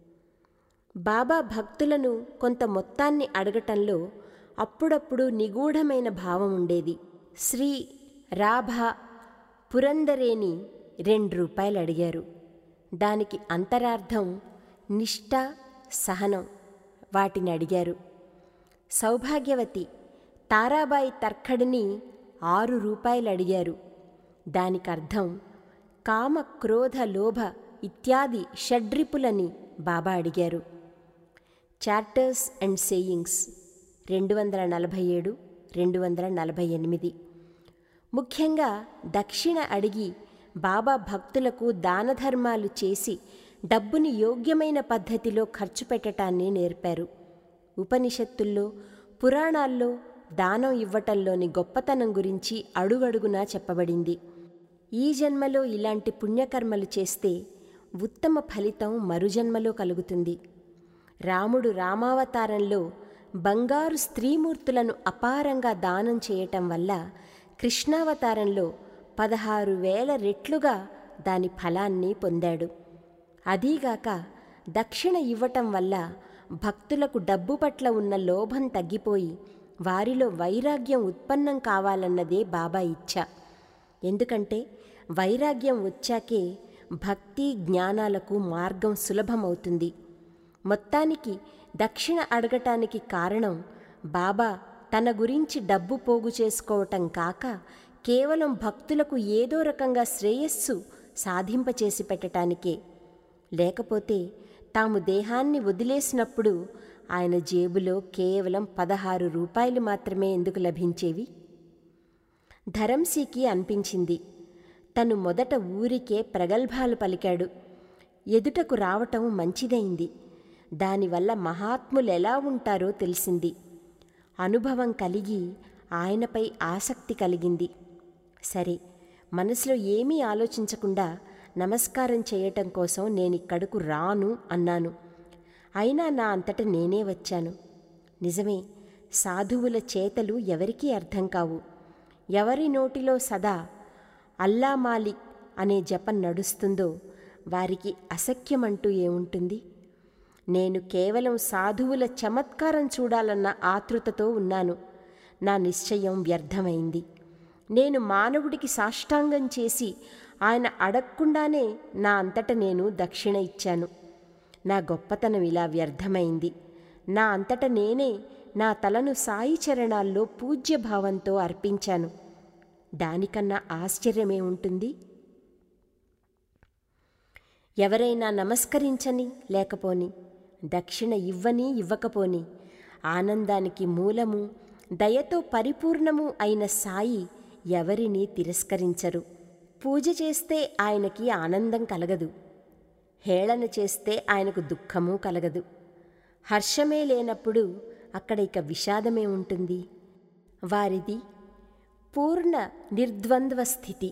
బాబా భక్తులను కొంత మొత్తాన్ని అడగటంలో అప్పుడప్పుడు నిగూఢమైన భావం ఉండేది శ్రీ రాభ పురందరేని రెండు రూపాయలు అడిగారు దానికి అంతరార్థం నిష్ఠ సహనం వాటిని అడిగారు సౌభాగ్యవతి తారాబాయి తర్ఖడిని ఆరు రూపాయలు అడిగారు దానికి అర్థం కామ క్రోధ లోభ ఇత్యాది షడ్రిపులని బాబా అడిగారు చార్టర్స్ అండ్ సేయింగ్స్ రెండు వందల నలభై ఏడు రెండు వందల నలభై ఎనిమిది ముఖ్యంగా దక్షిణ అడిగి బాబా భక్తులకు దానధర్మాలు చేసి డబ్బుని యోగ్యమైన పద్ధతిలో ఖర్చు పెట్టటాన్ని నేర్పారు ఉపనిషత్తుల్లో పురాణాల్లో దానం ఇవ్వటంలోని గొప్పతనం గురించి అడుగడుగునా చెప్పబడింది ఈ జన్మలో ఇలాంటి పుణ్యకర్మలు చేస్తే ఉత్తమ ఫలితం మరుజన్మలో కలుగుతుంది రాముడు రామావతారంలో బంగారు స్త్రీమూర్తులను అపారంగా దానం చేయటం వల్ల కృష్ణావతారంలో పదహారు వేల రెట్లుగా దాని ఫలాన్ని పొందాడు అదీగాక దక్షిణ ఇవ్వటం వల్ల భక్తులకు డబ్బు పట్ల ఉన్న లోభం తగ్గిపోయి వారిలో వైరాగ్యం ఉత్పన్నం కావాలన్నదే బాబా ఇచ్ఛ ఎందుకంటే వైరాగ్యం వచ్చాకే భక్తి జ్ఞానాలకు మార్గం సులభమవుతుంది మొత్తానికి దక్షిణ అడగటానికి కారణం బాబా తన గురించి డబ్బు పోగు చేసుకోవటం కాక కేవలం భక్తులకు ఏదో రకంగా శ్రేయస్సు సాధింపచేసి పెట్టటానికే లేకపోతే తాము దేహాన్ని వదిలేసినప్పుడు ఆయన జేబులో కేవలం పదహారు రూపాయలు మాత్రమే ఎందుకు లభించేవి ధరంసీకి అనిపించింది తను మొదట ఊరికే ప్రగల్భాలు పలికాడు ఎదుటకు రావటం మంచిదైంది దానివల్ల మహాత్ములు ఎలా ఉంటారో తెలిసింది అనుభవం కలిగి ఆయనపై ఆసక్తి కలిగింది సరే మనసులో ఏమీ ఆలోచించకుండా నమస్కారం చేయటం కోసం నేనిక్కడకు రాను అన్నాను అయినా నా అంతట నేనే వచ్చాను నిజమే సాధువుల చేతలు ఎవరికీ అర్థం కావు ఎవరి నోటిలో సదా అల్లా మాలిక్ అనే జపం నడుస్తుందో వారికి అసఖ్యమంటూ ఏముంటుంది నేను కేవలం సాధువుల చమత్కారం చూడాలన్న ఆతృతతో ఉన్నాను నా నిశ్చయం వ్యర్థమైంది నేను మానవుడికి సాష్టాంగం చేసి ఆయన అడగకుండానే నా అంతట నేను దక్షిణ ఇచ్చాను నా గొప్పతనం ఇలా వ్యర్థమైంది నా అంతట నేనే నా తలను సాయి చరణాల్లో పూజ్యభావంతో అర్పించాను దానికన్నా ఆశ్చర్యమే ఉంటుంది ఎవరైనా నమస్కరించని లేకపోని దక్షిణ ఇవ్వని ఇవ్వకపోని ఆనందానికి మూలము దయతో పరిపూర్ణము అయిన సాయి ఎవరినీ తిరస్కరించరు పూజ చేస్తే ఆయనకి ఆనందం కలగదు హేళన చేస్తే ఆయనకు దుఃఖము కలగదు హర్షమే లేనప్పుడు అక్కడ ఇక విషాదమే ఉంటుంది వారిది పూర్ణ నిర్ద్వంద్వ స్థితి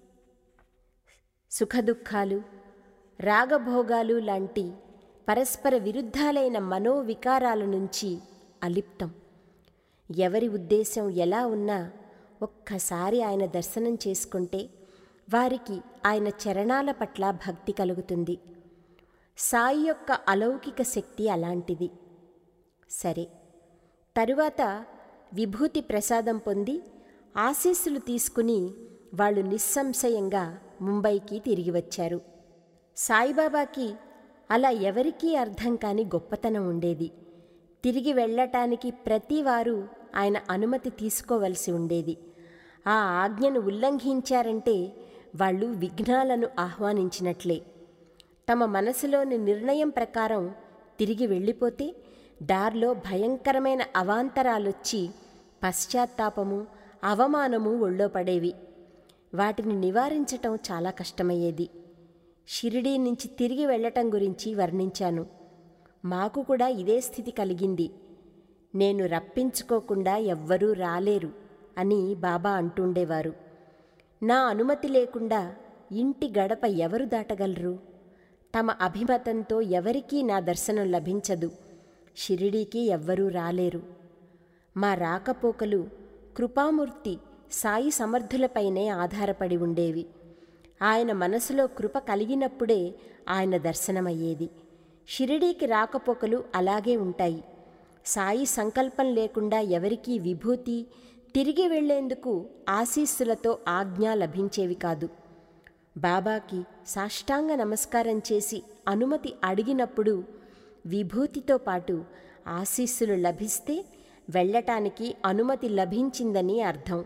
సుఖదుఖాలు రాగభోగాలు లాంటి పరస్పర విరుద్ధాలైన మనోవికారాల నుంచి అలిప్తం ఎవరి ఉద్దేశం ఎలా ఉన్నా ఒక్కసారి ఆయన దర్శనం చేసుకుంటే వారికి ఆయన చరణాల పట్ల భక్తి కలుగుతుంది సాయి యొక్క అలౌకిక శక్తి అలాంటిది సరే తరువాత విభూతి ప్రసాదం పొంది ఆశీస్సులు తీసుకుని వాళ్ళు నిస్సంశయంగా ముంబైకి తిరిగి వచ్చారు సాయిబాబాకి అలా ఎవరికీ అర్థం కాని గొప్పతనం ఉండేది తిరిగి వెళ్ళటానికి ప్రతివారు ఆయన అనుమతి తీసుకోవలసి ఉండేది ఆ ఆజ్ఞను ఉల్లంఘించారంటే వాళ్ళు విఘ్నాలను ఆహ్వానించినట్లే తమ మనసులోని నిర్ణయం ప్రకారం తిరిగి వెళ్ళిపోతే దారిలో భయంకరమైన అవాంతరాలొచ్చి పశ్చాత్తాపము అవమానము ఒళ్ళో పడేవి వాటిని నివారించటం చాలా కష్టమయ్యేది షిరిడీ నుంచి తిరిగి వెళ్ళటం గురించి వర్ణించాను మాకు కూడా ఇదే స్థితి కలిగింది నేను రప్పించుకోకుండా ఎవ్వరూ రాలేరు అని బాబా అంటుండేవారు నా అనుమతి లేకుండా ఇంటి గడప ఎవరు దాటగలరు తమ అభిమతంతో ఎవరికీ నా దర్శనం లభించదు షిరిడీకి ఎవ్వరూ రాలేరు మా రాకపోకలు కృపామూర్తి సాయి సమర్థులపైనే ఆధారపడి ఉండేవి ఆయన మనసులో కృప కలిగినప్పుడే ఆయన దర్శనమయ్యేది షిరిడీకి రాకపోకలు అలాగే ఉంటాయి సాయి సంకల్పం లేకుండా ఎవరికీ విభూతి తిరిగి వెళ్లేందుకు ఆశీస్సులతో ఆజ్ఞ లభించేవి కాదు బాబాకి సాష్టాంగ నమస్కారం చేసి అనుమతి అడిగినప్పుడు విభూతితో పాటు ఆశీస్సులు లభిస్తే వెళ్ళటానికి అనుమతి లభించిందని అర్థం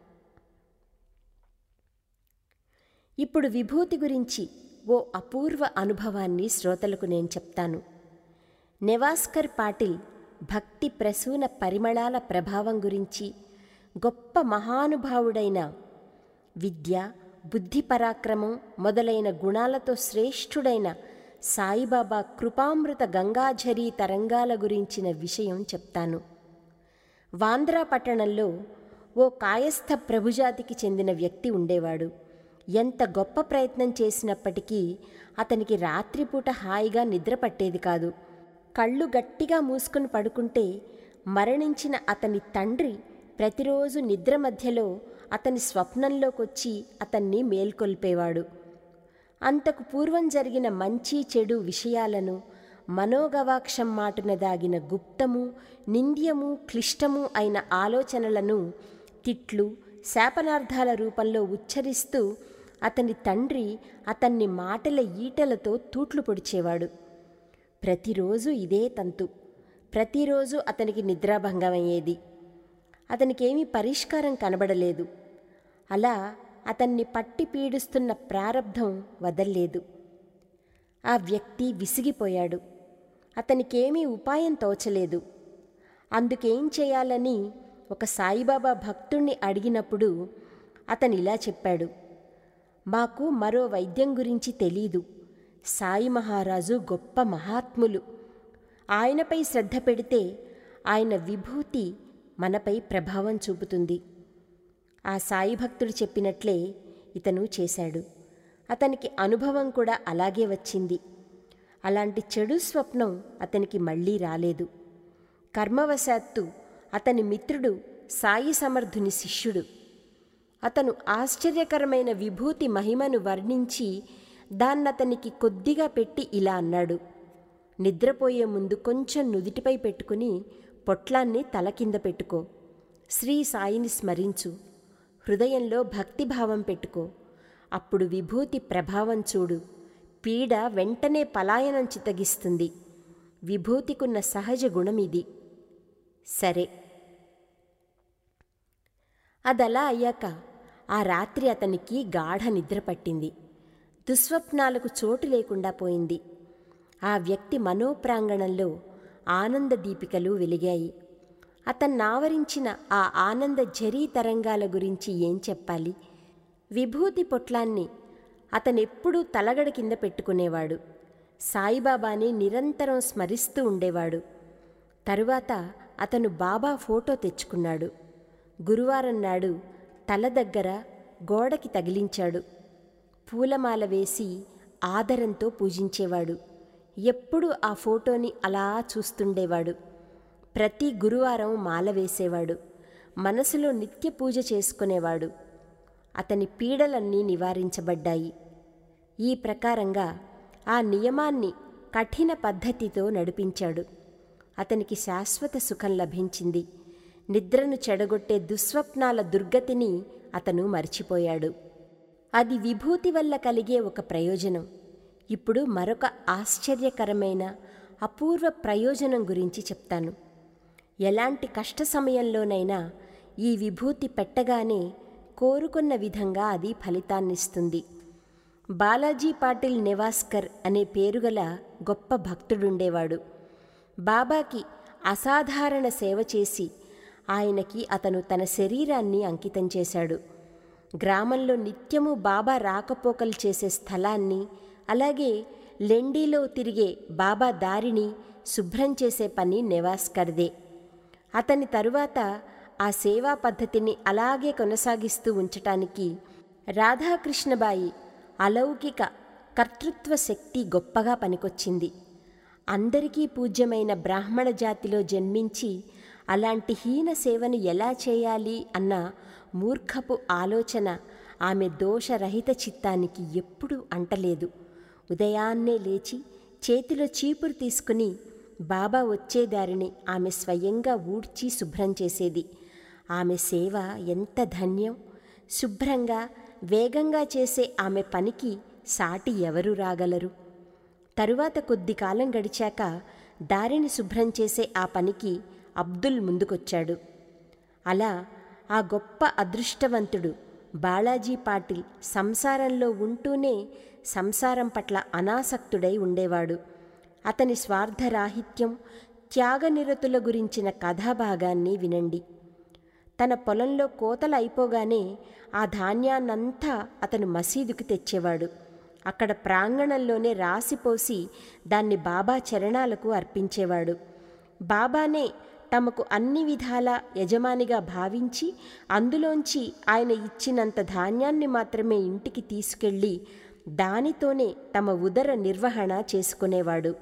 ఇప్పుడు విభూతి గురించి ఓ అపూర్వ అనుభవాన్ని శ్రోతలకు నేను చెప్తాను నెవాస్కర్ పాటిల్ భక్తి ప్రసూన పరిమళాల ప్రభావం గురించి గొప్ప మహానుభావుడైన విద్య బుద్ధి పరాక్రమం మొదలైన గుణాలతో శ్రేష్ఠుడైన సాయిబాబా కృపామృత గంగాఝరీ తరంగాల గురించిన విషయం చెప్తాను వాంద్రా పట్టణంలో ఓ కాయస్థ ప్రభుజాతికి చెందిన వ్యక్తి ఉండేవాడు ఎంత గొప్ప ప్రయత్నం చేసినప్పటికీ అతనికి రాత్రిపూట హాయిగా నిద్ర పట్టేది కాదు కళ్ళు గట్టిగా మూసుకుని పడుకుంటే మరణించిన అతని తండ్రి ప్రతిరోజు నిద్ర మధ్యలో అతని స్వప్నంలోకొచ్చి అతన్ని మేల్కొల్పేవాడు అంతకు పూర్వం జరిగిన మంచి చెడు విషయాలను మనోగవాక్షం మాటున దాగిన గుప్తము నింద్యము క్లిష్టము అయిన ఆలోచనలను తిట్లు శాపనార్థాల రూపంలో ఉచ్చరిస్తూ అతని తండ్రి అతన్ని మాటల ఈటలతో తూట్లు పొడిచేవాడు ప్రతిరోజు ఇదే తంతు ప్రతిరోజు అతనికి నిద్రాభంగమయ్యేది అతనికేమీ పరిష్కారం కనబడలేదు అలా అతన్ని పట్టి పీడిస్తున్న ప్రారబ్ధం వదల్లేదు ఆ వ్యక్తి విసిగిపోయాడు అతనికేమీ ఉపాయం తోచలేదు అందుకేం చేయాలని ఒక సాయిబాబా భక్తుణ్ణి అడిగినప్పుడు అతను ఇలా చెప్పాడు మాకు మరో వైద్యం గురించి తెలీదు సాయి మహారాజు గొప్ప మహాత్ములు ఆయనపై శ్రద్ధ పెడితే ఆయన విభూతి మనపై ప్రభావం చూపుతుంది ఆ సాయి భక్తుడు చెప్పినట్లే ఇతను చేశాడు అతనికి అనుభవం కూడా అలాగే వచ్చింది అలాంటి చెడు స్వప్నం అతనికి మళ్ళీ రాలేదు కర్మవశాత్తు అతని మిత్రుడు సాయి సమర్థుని శిష్యుడు అతను ఆశ్చర్యకరమైన విభూతి మహిమను వర్ణించి దాన్నతనికి కొద్దిగా పెట్టి ఇలా అన్నాడు నిద్రపోయే ముందు కొంచెం నుదిటిపై పెట్టుకుని పొట్లాన్ని తల కింద పెట్టుకో శ్రీ సాయిని స్మరించు హృదయంలో భక్తిభావం పెట్టుకో అప్పుడు విభూతి ప్రభావం చూడు పీడ వెంటనే పలాయనం చితగిస్తుంది విభూతికున్న సహజ గుణమిది సరే అదలా అయ్యాక ఆ రాత్రి అతనికి గాఢ నిద్ర పట్టింది దుస్వప్నాలకు చోటు లేకుండా పోయింది ఆ వ్యక్తి మనోప్రాంగణంలో ఆనంద దీపికలు వెలిగాయి అతన్నావరించిన ఆ ఆనంద జరీ తరంగాల గురించి ఏం చెప్పాలి విభూతి పొట్లాన్ని అతనెప్పుడూ తలగడ కింద పెట్టుకునేవాడు సాయిబాబాని నిరంతరం స్మరిస్తూ ఉండేవాడు తరువాత అతను బాబా ఫోటో తెచ్చుకున్నాడు గురువారం నాడు తల దగ్గర గోడకి తగిలించాడు పూలమాల వేసి ఆదరంతో పూజించేవాడు ఎప్పుడూ ఆ ఫోటోని అలా చూస్తుండేవాడు ప్రతి గురువారం మాల వేసేవాడు మనసులో నిత్య పూజ చేసుకునేవాడు అతని పీడలన్నీ నివారించబడ్డాయి ఈ ప్రకారంగా ఆ నియమాన్ని కఠిన పద్ధతితో నడిపించాడు అతనికి శాశ్వత సుఖం లభించింది నిద్రను చెడగొట్టే దుస్వప్నాల దుర్గతిని అతను మర్చిపోయాడు అది విభూతి వల్ల కలిగే ఒక ప్రయోజనం ఇప్పుడు మరొక ఆశ్చర్యకరమైన అపూర్వ ప్రయోజనం గురించి చెప్తాను ఎలాంటి కష్ట సమయంలోనైనా ఈ విభూతి పెట్టగానే కోరుకున్న విధంగా అది ఫలితాన్నిస్తుంది బాలాజీ పాటిల్ నెవాస్కర్ అనే పేరుగల గొప్ప భక్తుడుండేవాడు బాబాకి అసాధారణ సేవ చేసి ఆయనకి అతను తన శరీరాన్ని అంకితం చేశాడు గ్రామంలో నిత్యము బాబా రాకపోకలు చేసే స్థలాన్ని అలాగే లెండీలో తిరిగే బాబా దారిని శుభ్రం చేసే పని నెవాస్కర్దే అతని తరువాత ఆ సేవా పద్ధతిని అలాగే కొనసాగిస్తూ ఉంచటానికి రాధాకృష్ణబాయి అలౌకిక కర్తృత్వ శక్తి గొప్పగా పనికొచ్చింది అందరికీ పూజ్యమైన బ్రాహ్మణ జాతిలో జన్మించి అలాంటి హీన సేవను ఎలా చేయాలి అన్న మూర్ఖపు ఆలోచన ఆమె దోషరహిత చిత్తానికి ఎప్పుడూ అంటలేదు ఉదయాన్నే లేచి చేతిలో చీపురు తీసుకుని బాబా వచ్చే దారిని ఆమె స్వయంగా ఊడ్చి శుభ్రం చేసేది ఆమె సేవ ఎంత ధన్యం శుభ్రంగా వేగంగా చేసే ఆమె పనికి సాటి ఎవరు రాగలరు తరువాత కొద్ది కాలం గడిచాక దారిని శుభ్రం చేసే ఆ పనికి అబ్దుల్ ముందుకొచ్చాడు అలా ఆ గొప్ప అదృష్టవంతుడు బాలాజీ పాటిల్ సంసారంలో ఉంటూనే సంసారం పట్ల అనాసక్తుడై ఉండేవాడు అతని స్వార్థరాహిత్యం త్యాగనిరతుల గురించిన కథాభాగాన్ని వినండి తన పొలంలో కోతలు అయిపోగానే ఆ ధాన్యాన్నంతా అతను మసీదుకి తెచ్చేవాడు అక్కడ ప్రాంగణంలోనే రాసిపోసి దాన్ని బాబా చరణాలకు అర్పించేవాడు బాబానే తమకు అన్ని విధాల యజమానిగా భావించి అందులోంచి ఆయన ఇచ్చినంత ధాన్యాన్ని మాత్రమే ఇంటికి తీసుకెళ్ళి దానితోనే తమ ఉదర నిర్వహణ చేసుకునేవాడు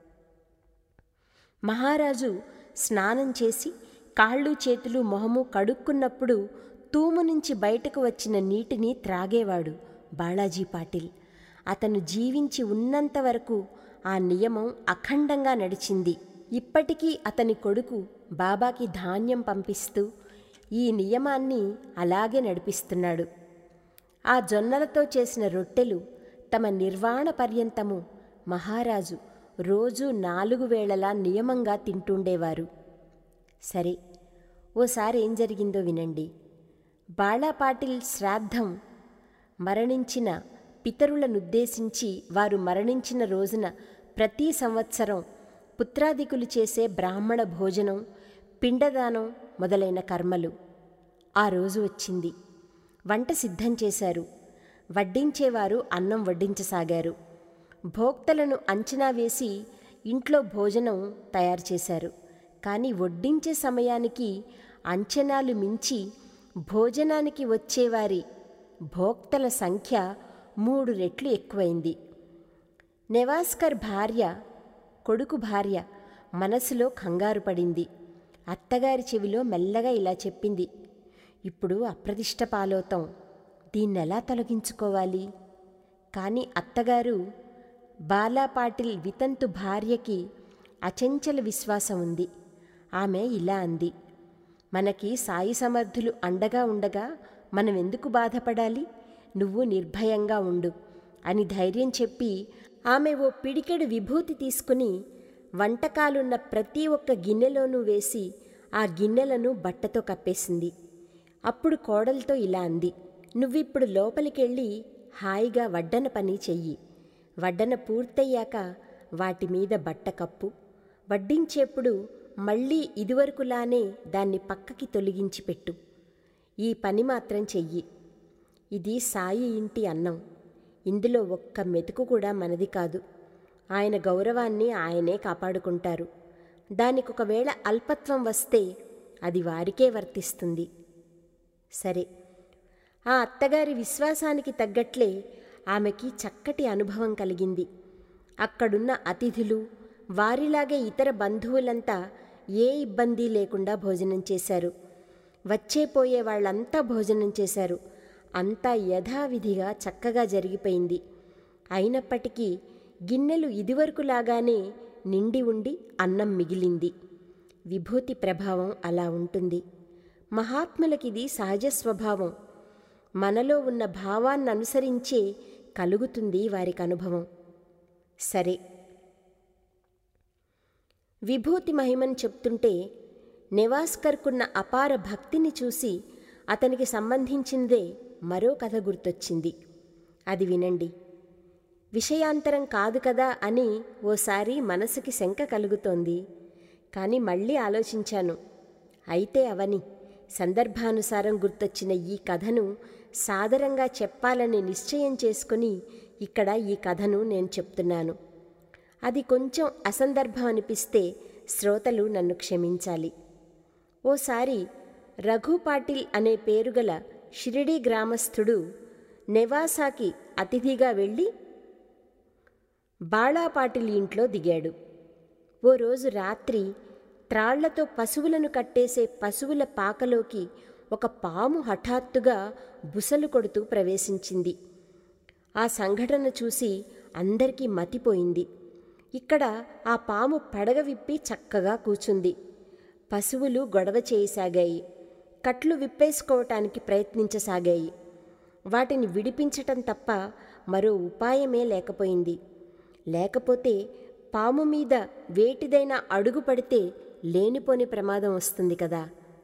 మహారాజు స్నానం చేసి కాళ్ళు చేతులు మొహము కడుక్కున్నప్పుడు తూము నుంచి బయటకు వచ్చిన నీటిని త్రాగేవాడు బాలాజీ పాటిల్ అతను జీవించి ఉన్నంత వరకు ఆ నియమం అఖండంగా నడిచింది ఇప్పటికీ అతని కొడుకు బాబాకి ధాన్యం పంపిస్తూ ఈ నియమాన్ని అలాగే నడిపిస్తున్నాడు ఆ జొన్నలతో చేసిన రొట్టెలు తమ నిర్వాణ పర్యంతము మహారాజు రోజు నాలుగు వేళలా నియమంగా తింటుండేవారు సరే ఓసారి ఏం జరిగిందో వినండి బాళాపాటిల్ శ్రాద్ధం మరణించిన పితరులనుద్దేశించి వారు మరణించిన రోజున ప్రతి సంవత్సరం పుత్రాదికులు చేసే బ్రాహ్మణ భోజనం పిండదానం మొదలైన కర్మలు ఆ రోజు వచ్చింది వంట సిద్ధం చేశారు వడ్డించేవారు అన్నం వడ్డించసాగారు భోక్తలను అంచనా వేసి ఇంట్లో భోజనం తయారు చేశారు కానీ వడ్డించే సమయానికి అంచనాలు మించి భోజనానికి వచ్చేవారి భోక్తల సంఖ్య మూడు రెట్లు ఎక్కువైంది నెవాస్కర్ భార్య కొడుకు భార్య మనసులో కంగారు పడింది అత్తగారి చెవిలో మెల్లగా ఇలా చెప్పింది ఇప్పుడు అప్రతిష్ట పాలవుతాం దీన్నెలా తొలగించుకోవాలి కానీ అత్తగారు బాలాపాటిల్ వితంతు భార్యకి అచంచల విశ్వాసం ఉంది ఆమె ఇలా అంది మనకి సాయి సమర్థులు అండగా ఉండగా మనం ఎందుకు బాధపడాలి నువ్వు నిర్భయంగా ఉండు అని ధైర్యం చెప్పి ఆమె ఓ పిడికెడు విభూతి తీసుకుని వంటకాలున్న ప్రతి ఒక్క గిన్నెలోనూ వేసి ఆ గిన్నెలను బట్టతో కప్పేసింది అప్పుడు కోడలతో ఇలా అంది నువ్విప్పుడు లోపలికెళ్ళి హాయిగా వడ్డన పని చెయ్యి వడ్డన పూర్తయ్యాక వాటి మీద బట్ట కప్పు వడ్డించేప్పుడు మళ్ళీ ఇదివరకులానే దాన్ని పక్కకి తొలగించి పెట్టు ఈ పని మాత్రం చెయ్యి ఇది సాయి ఇంటి అన్నం ఇందులో ఒక్క మెతుకు కూడా మనది కాదు ఆయన గౌరవాన్ని ఆయనే కాపాడుకుంటారు దానికి ఒకవేళ అల్పత్వం వస్తే అది వారికే వర్తిస్తుంది సరే ఆ అత్తగారి విశ్వాసానికి తగ్గట్లే ఆమెకి చక్కటి అనుభవం కలిగింది అక్కడున్న అతిథులు వారిలాగే ఇతర బంధువులంతా ఏ ఇబ్బంది లేకుండా భోజనం చేశారు వచ్చేపోయే వాళ్ళంతా భోజనం చేశారు అంతా యథావిధిగా చక్కగా జరిగిపోయింది అయినప్పటికీ గిన్నెలు ఇదివరకులాగానే నిండి ఉండి అన్నం మిగిలింది విభూతి ప్రభావం అలా ఉంటుంది మహాత్ములకిది సహజ స్వభావం మనలో ఉన్న భావాన్ని అనుసరించే కలుగుతుంది వారికి అనుభవం సరే విభూతి మహిమని చెప్తుంటే నెవాస్కర్కున్న అపార భక్తిని చూసి అతనికి సంబంధించిందే మరో కథ గుర్తొచ్చింది అది వినండి విషయాంతరం కాదు కదా అని ఓసారి మనసుకి శంక కలుగుతోంది కానీ మళ్ళీ ఆలోచించాను అయితే అవని సందర్భానుసారం గుర్తొచ్చిన ఈ కథను సాదరంగా చెప్పాలని నిశ్చయం చేసుకుని ఇక్కడ ఈ కథను నేను చెప్తున్నాను అది కొంచెం అసందర్భం అనిపిస్తే శ్రోతలు నన్ను క్షమించాలి ఓసారి రఘు పాటిల్ అనే పేరుగల షిరిడి గ్రామస్థుడు నెవాసాకి అతిథిగా వెళ్ళి బాళాపాటిల్ ఇంట్లో దిగాడు ఓ రోజు రాత్రి త్రాళ్లతో పశువులను కట్టేసే పశువుల పాకలోకి ఒక పాము హఠాత్తుగా బుసలు కొడుతూ ప్రవేశించింది ఆ సంఘటన చూసి అందరికీ మతిపోయింది ఇక్కడ ఆ పాము పడగ విప్పి చక్కగా కూచుంది పశువులు గొడవ చేయసాగాయి కట్లు విప్పేసుకోవటానికి ప్రయత్నించసాగాయి వాటిని విడిపించటం తప్ప మరో ఉపాయమే లేకపోయింది లేకపోతే పాము మీద వేటిదైనా అడుగు పడితే లేనిపోని ప్రమాదం వస్తుంది కదా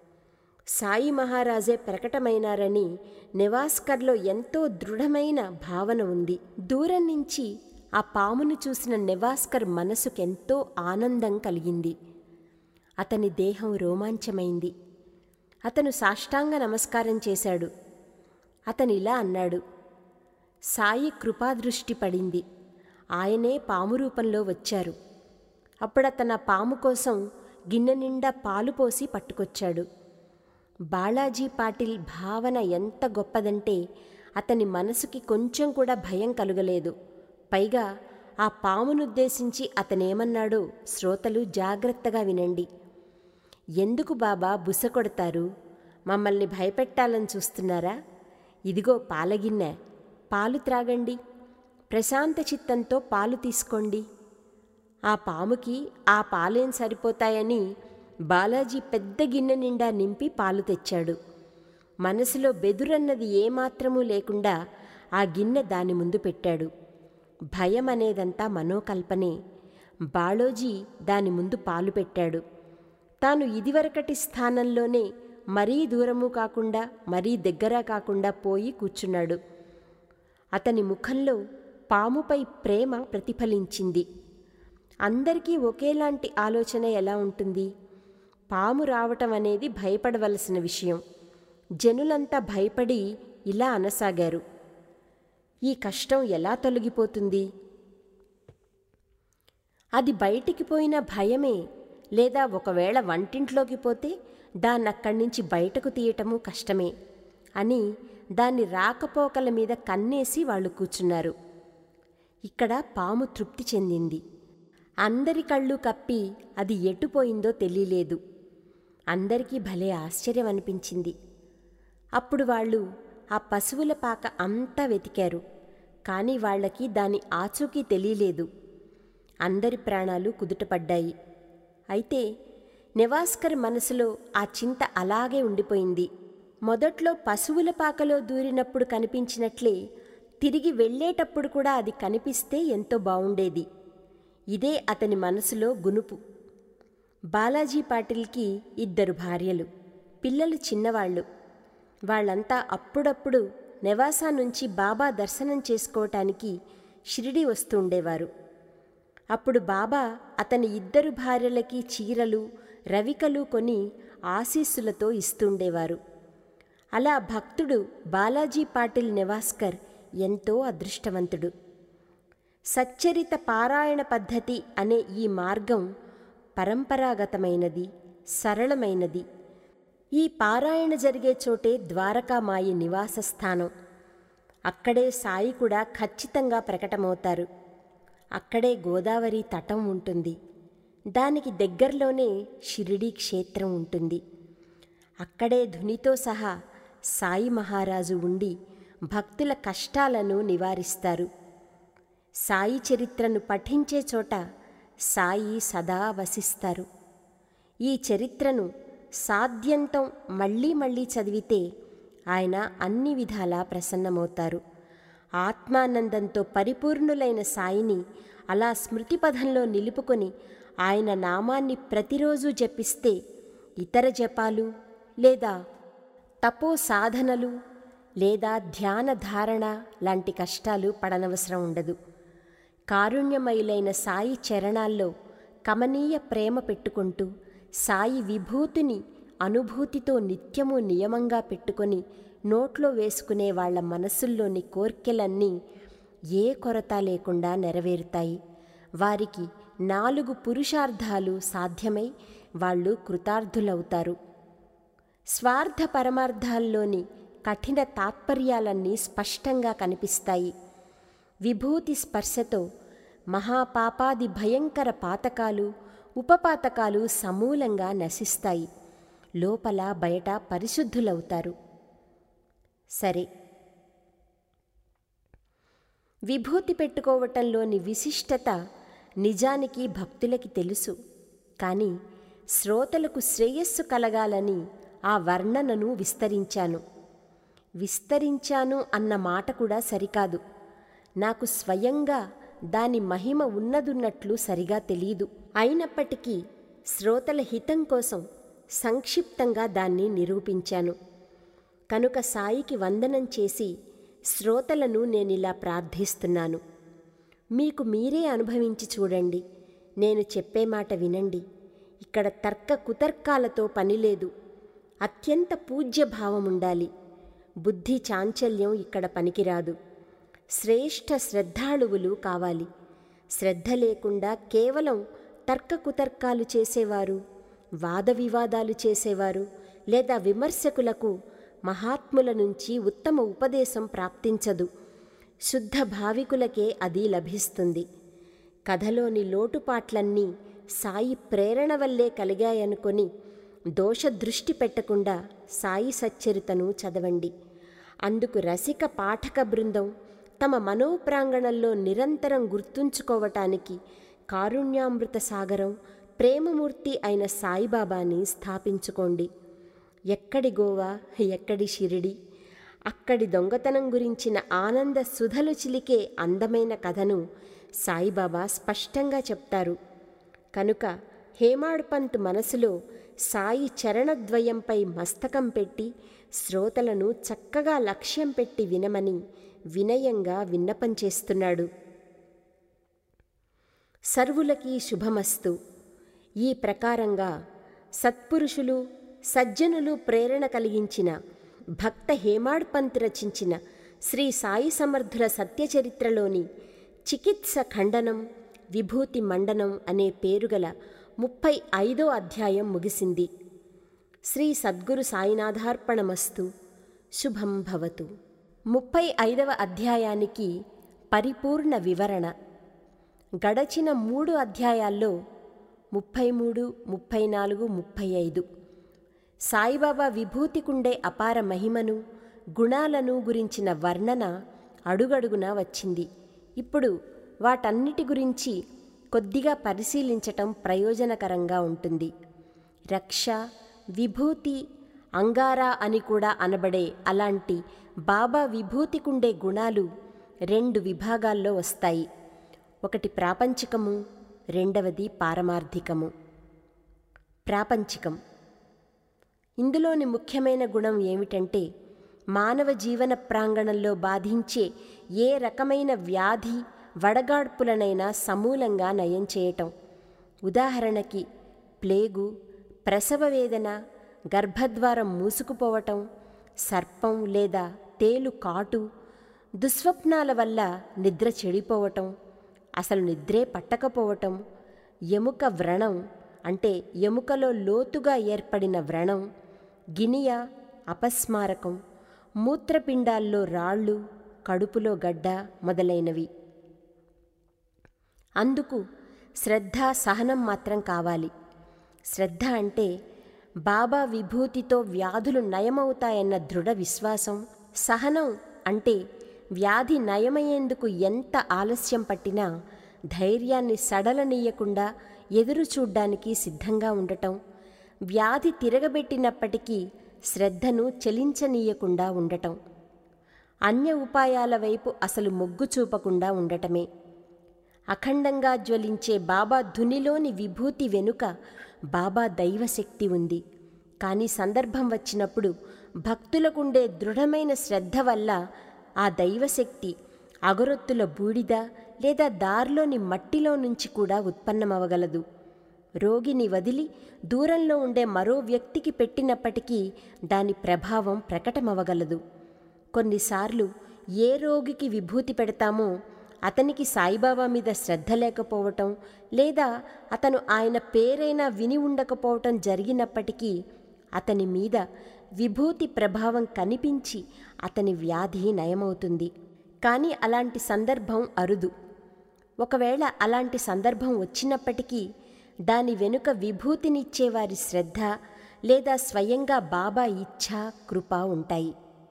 సాయి మహారాజే ప్రకటమైనారని నెవాస్కర్లో ఎంతో దృఢమైన భావన ఉంది దూరం నుంచి ఆ పామును చూసిన నెవాస్కర్ మనసుకెంతో ఆనందం కలిగింది అతని దేహం రోమాంచమైంది అతను సాష్టాంగ నమస్కారం చేశాడు అతను ఇలా అన్నాడు సాయి కృపాదృష్టి పడింది ఆయనే పాము రూపంలో వచ్చారు అప్పుడతన పాము కోసం గిన్నె నిండా పాలు పోసి పట్టుకొచ్చాడు బాలాజీ పాటిల్ భావన ఎంత గొప్పదంటే అతని మనసుకి కొంచెం కూడా భయం కలుగలేదు పైగా ఆ పామునుద్దేశించి అతనేమన్నాడో శ్రోతలు జాగ్రత్తగా వినండి ఎందుకు బాబా బుస కొడతారు మమ్మల్ని భయపెట్టాలని చూస్తున్నారా ఇదిగో పాలగిన్నె పాలు త్రాగండి ప్రశాంత చిత్తంతో పాలు తీసుకోండి ఆ పాముకి ఆ పాలేం సరిపోతాయని బాలాజీ పెద్ద గిన్నె నిండా నింపి పాలు తెచ్చాడు మనసులో బెదురన్నది ఏమాత్రమూ లేకుండా ఆ గిన్నె దాని ముందు పెట్టాడు భయం అనేదంతా మనోకల్పనే బాళోజీ దాని ముందు పాలు పెట్టాడు తాను ఇదివరకటి స్థానంలోనే మరీ దూరము కాకుండా మరీ దగ్గర కాకుండా పోయి కూర్చున్నాడు అతని ముఖంలో పాముపై ప్రేమ ప్రతిఫలించింది అందరికీ ఒకేలాంటి ఆలోచన ఎలా ఉంటుంది పాము రావటం అనేది భయపడవలసిన విషయం జనులంతా భయపడి ఇలా అనసాగారు ఈ కష్టం ఎలా తొలగిపోతుంది అది బయటికి పోయిన భయమే లేదా ఒకవేళ వంటింట్లోకి పోతే దాన్ని అక్కడి నుంచి బయటకు తీయటము కష్టమే అని దాన్ని రాకపోకల మీద కన్నేసి వాళ్ళు కూర్చున్నారు ఇక్కడ పాము తృప్తి చెందింది అందరి కళ్ళు కప్పి అది ఎటుపోయిందో తెలియలేదు అందరికీ భలే ఆశ్చర్యం అనిపించింది అప్పుడు వాళ్ళు ఆ పశువుల పాక అంతా వెతికారు కానీ వాళ్ళకి దాని ఆచూకీ తెలియలేదు అందరి ప్రాణాలు కుదుటపడ్డాయి అయితే నివాస్కర్ మనసులో ఆ చింత అలాగే ఉండిపోయింది మొదట్లో పశువుల పాకలో దూరినప్పుడు కనిపించినట్లే తిరిగి వెళ్ళేటప్పుడు కూడా అది కనిపిస్తే ఎంతో బావుండేది ఇదే అతని మనసులో గునుపు బాలాజీ పాటిల్కి ఇద్దరు భార్యలు పిల్లలు చిన్నవాళ్ళు వాళ్ళంతా అప్పుడప్పుడు నెవాసా నుంచి బాబా దర్శనం చేసుకోవటానికి షిరిడి వస్తూ ఉండేవారు అప్పుడు బాబా అతని ఇద్దరు భార్యలకి చీరలు రవికలు కొని ఆశీస్సులతో ఇస్తుండేవారు అలా భక్తుడు బాలాజీ పాటిల్ నివాస్కర్ ఎంతో అదృష్టవంతుడు సచ్చరిత పారాయణ పద్ధతి అనే ఈ మార్గం పరంపరాగతమైనది సరళమైనది ఈ పారాయణ జరిగే చోటే ద్వారకామాయి నివాస స్థానం అక్కడే సాయి కూడా ఖచ్చితంగా ప్రకటమవుతారు అక్కడే గోదావరి తటం ఉంటుంది దానికి దగ్గరలోనే షిరిడీ క్షేత్రం ఉంటుంది అక్కడే ధునితో సహా సాయి మహారాజు ఉండి భక్తుల కష్టాలను నివారిస్తారు సాయి చరిత్రను పఠించే చోట సాయి సదా వసిస్తారు ఈ చరిత్రను సాధ్యంతం మళ్ళీ మళ్ళీ చదివితే ఆయన అన్ని విధాలా ప్రసన్నమవుతారు ఆత్మానందంతో పరిపూర్ణులైన సాయిని అలా స్మృతిపథంలో నిలుపుకొని ఆయన నామాన్ని ప్రతిరోజు జపిస్తే ఇతర జపాలు లేదా తపో సాధనలు లేదా ధ్యాన ధారణ లాంటి కష్టాలు పడనవసరం ఉండదు కారుణ్యమయులైన సాయి చరణాల్లో కమనీయ ప్రేమ పెట్టుకుంటూ సాయి విభూతిని అనుభూతితో నిత్యము నియమంగా పెట్టుకొని నోట్లో వేసుకునే వాళ్ళ మనసుల్లోని కోర్కెలన్నీ ఏ కొరత లేకుండా నెరవేరుతాయి వారికి నాలుగు పురుషార్థాలు సాధ్యమై వాళ్ళు కృతార్థులవుతారు స్వార్థ పరమార్థాల్లోని కఠిన తాత్పర్యాలన్నీ స్పష్టంగా కనిపిస్తాయి విభూతి స్పర్శతో మహాపాపాది భయంకర పాతకాలు ఉపపాతకాలు సమూలంగా నశిస్తాయి లోపల బయట పరిశుద్ధులవుతారు సరే విభూతి పెట్టుకోవటంలోని విశిష్టత నిజానికి భక్తులకి తెలుసు కానీ శ్రోతలకు శ్రేయస్సు కలగాలని ఆ వర్ణనను విస్తరించాను విస్తరించాను అన్న మాట కూడా సరికాదు నాకు స్వయంగా దాని మహిమ ఉన్నదున్నట్లు సరిగా తెలియదు అయినప్పటికీ శ్రోతల హితం కోసం సంక్షిప్తంగా దాన్ని నిరూపించాను కనుక సాయికి వందనం చేసి శ్రోతలను నేనిలా ప్రార్థిస్తున్నాను మీకు మీరే అనుభవించి చూడండి నేను చెప్పే మాట వినండి ఇక్కడ తర్క కుతర్కాలతో పనిలేదు అత్యంత పూజ్య భావం ఉండాలి బుద్ధి చాంచల్యం ఇక్కడ పనికిరాదు శ్రేష్ఠ శ్రద్ధాళువులు కావాలి శ్రద్ధ లేకుండా కేవలం తర్క కుతర్కాలు చేసేవారు వాద వివాదాలు చేసేవారు లేదా విమర్శకులకు మహాత్ముల నుంచి ఉత్తమ ఉపదేశం ప్రాప్తించదు శుద్ధ భావికులకే అది లభిస్తుంది కథలోని లోటుపాట్లన్నీ సాయి ప్రేరణ వల్లే కలిగాయనుకొని దోషదృష్టి పెట్టకుండా సాయి సచ్చరితను చదవండి అందుకు రసిక పాఠక బృందం తమ మనోప్రాంగణంలో నిరంతరం గుర్తుంచుకోవటానికి కారుణ్యామృత సాగరం ప్రేమమూర్తి అయిన సాయిబాబాని స్థాపించుకోండి ఎక్కడి గోవా ఎక్కడి షిరిడి అక్కడి దొంగతనం గురించిన ఆనంద సుధలు చిలికే అందమైన కథను సాయిబాబా స్పష్టంగా చెప్తారు కనుక హేమాడ్ పంత్ మనసులో సాయి చరణద్వయంపై మస్తకం పెట్టి శ్రోతలను చక్కగా లక్ష్యం పెట్టి వినమని వినయంగా విన్నపం చేస్తున్నాడు సర్వులకి శుభమస్తు ఈ ప్రకారంగా సత్పురుషులు సజ్జనులు ప్రేరణ కలిగించిన భక్త హేమాడ్ పంత్ రచించిన శ్రీ సాయి సమర్థుల సత్యచరిత్రలోని చికిత్స ఖండనం విభూతి మండనం అనే పేరుగల ముప్పై ఐదో అధ్యాయం ముగిసింది శ్రీ సద్గురు సాయినాథార్పణమస్తు శుభం భవతు ముప్పై ఐదవ అధ్యాయానికి పరిపూర్ణ వివరణ గడచిన మూడు అధ్యాయాల్లో ముప్పై మూడు ముప్పై నాలుగు ముప్పై ఐదు సాయిబాబా విభూతికుండే అపార మహిమను గుణాలను గురించిన వర్ణన అడుగడుగునా వచ్చింది ఇప్పుడు వాటన్నిటి గురించి కొద్దిగా పరిశీలించటం ప్రయోజనకరంగా ఉంటుంది రక్ష విభూతి అంగారా అని కూడా అనబడే అలాంటి బాబా విభూతికుండే గుణాలు రెండు విభాగాల్లో వస్తాయి ఒకటి ప్రాపంచికము రెండవది పారమార్థికము ప్రాపంచికం ఇందులోని ముఖ్యమైన గుణం ఏమిటంటే మానవ జీవన ప్రాంగణంలో బాధించే ఏ రకమైన వ్యాధి వడగాడ్పులనైనా సమూలంగా నయం చేయటం ఉదాహరణకి ప్లేగు ప్రసవ వేదన గర్భద్వారం మూసుకుపోవటం సర్పం లేదా తేలు కాటు దుస్వప్నాల వల్ల నిద్ర చెడిపోవటం అసలు నిద్రే పట్టకపోవటం ఎముక వ్రణం అంటే ఎముకలో లోతుగా ఏర్పడిన వ్రణం గినియ అపస్మారకం మూత్రపిండాల్లో రాళ్ళు కడుపులో గడ్డ మొదలైనవి అందుకు శ్రద్ధ సహనం మాత్రం కావాలి శ్రద్ధ అంటే బాబా విభూతితో వ్యాధులు నయమవుతాయన్న దృఢ విశ్వాసం సహనం అంటే వ్యాధి నయమయ్యేందుకు ఎంత ఆలస్యం పట్టినా ధైర్యాన్ని సడలనీయకుండా ఎదురు చూడ్డానికి సిద్ధంగా ఉండటం వ్యాధి తిరగబెట్టినప్పటికీ శ్రద్ధను చెలించనీయకుండా ఉండటం అన్య ఉపాయాల వైపు అసలు మొగ్గు చూపకుండా ఉండటమే అఖండంగా జ్వలించే బాబా ధునిలోని విభూతి వెనుక బాబా దైవశక్తి ఉంది కానీ సందర్భం వచ్చినప్పుడు భక్తులకుండే దృఢమైన శ్రద్ధ వల్ల ఆ దైవశక్తి అగరొత్తుల బూడిద లేదా దారిలోని మట్టిలో నుంచి కూడా ఉత్పన్నమవగలదు రోగిని వదిలి దూరంలో ఉండే మరో వ్యక్తికి పెట్టినప్పటికీ దాని ప్రభావం ప్రకటమవగలదు కొన్నిసార్లు ఏ రోగికి విభూతి పెడతామో అతనికి సాయిబాబా మీద శ్రద్ధ లేకపోవటం లేదా అతను ఆయన పేరైనా విని ఉండకపోవటం జరిగినప్పటికీ అతని మీద విభూతి ప్రభావం కనిపించి అతని వ్యాధి నయమవుతుంది కానీ అలాంటి సందర్భం అరుదు ఒకవేళ అలాంటి సందర్భం వచ్చినప్పటికీ దాని వెనుక విభూతినిచ్చే వారి శ్రద్ధ లేదా స్వయంగా బాబా ఇచ్ఛ కృప ఉంటాయి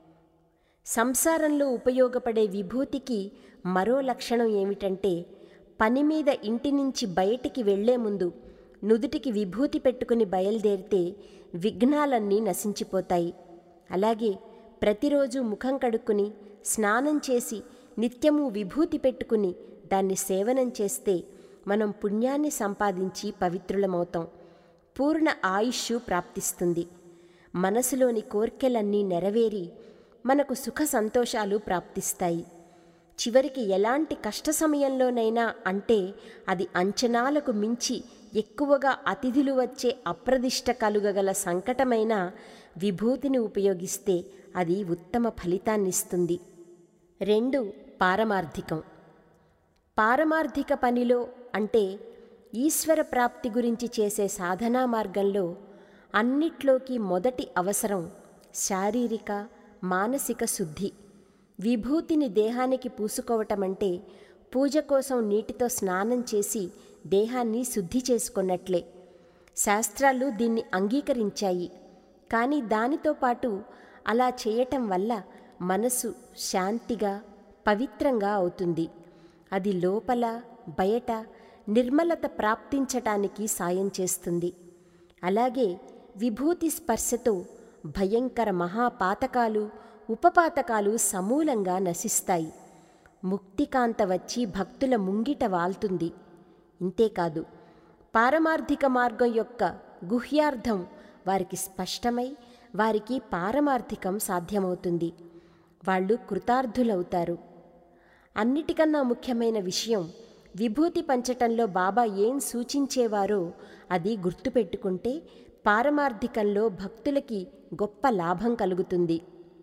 సంసారంలో ఉపయోగపడే విభూతికి మరో లక్షణం ఏమిటంటే పని మీద ఇంటి నుంచి బయటికి వెళ్లే ముందు నుదుటికి విభూతి పెట్టుకుని బయలుదేరితే విఘ్నాలన్నీ నశించిపోతాయి అలాగే ప్రతిరోజు ముఖం కడుక్కుని స్నానం చేసి నిత్యము విభూతి పెట్టుకుని దాన్ని సేవనం చేస్తే మనం పుణ్యాన్ని సంపాదించి పవిత్రులమవుతాం పూర్ణ ఆయుష్ ప్రాప్తిస్తుంది మనసులోని కోర్కెలన్నీ నెరవేరి మనకు సుఖ సంతోషాలు ప్రాప్తిస్తాయి చివరికి ఎలాంటి కష్ట సమయంలోనైనా అంటే అది అంచనాలకు మించి ఎక్కువగా అతిథులు వచ్చే అప్రదిష్ట కలుగగల సంకటమైన విభూతిని ఉపయోగిస్తే అది ఉత్తమ ఫలితాన్నిస్తుంది రెండు పారమార్థికం పారమార్థిక పనిలో అంటే ఈశ్వర ప్రాప్తి గురించి చేసే సాధనా మార్గంలో అన్నిట్లోకి మొదటి అవసరం శారీరక మానసిక శుద్ధి విభూతిని దేహానికి పూసుకోవటమంటే పూజ కోసం నీటితో స్నానం చేసి దేహాన్ని శుద్ధి చేసుకున్నట్లే శాస్త్రాలు దీన్ని అంగీకరించాయి కానీ దానితో పాటు అలా చేయటం వల్ల మనసు శాంతిగా పవిత్రంగా అవుతుంది అది లోపల బయట నిర్మలత ప్రాప్తించటానికి సాయం చేస్తుంది అలాగే విభూతి స్పర్శతో భయంకర మహాపాతకాలు ఉపపాతకాలు సమూలంగా నశిస్తాయి ముక్తికాంత వచ్చి భక్తుల ముంగిట వాల్తుంది ఇంతేకాదు పారమార్థిక మార్గం యొక్క గుహ్యార్థం వారికి స్పష్టమై వారికి పారమార్థికం సాధ్యమవుతుంది వాళ్ళు కృతార్థులవుతారు అన్నిటికన్నా ముఖ్యమైన విషయం విభూతి పంచటంలో బాబా ఏం సూచించేవారో అది గుర్తుపెట్టుకుంటే పారమార్థికంలో భక్తులకి గొప్ప లాభం కలుగుతుంది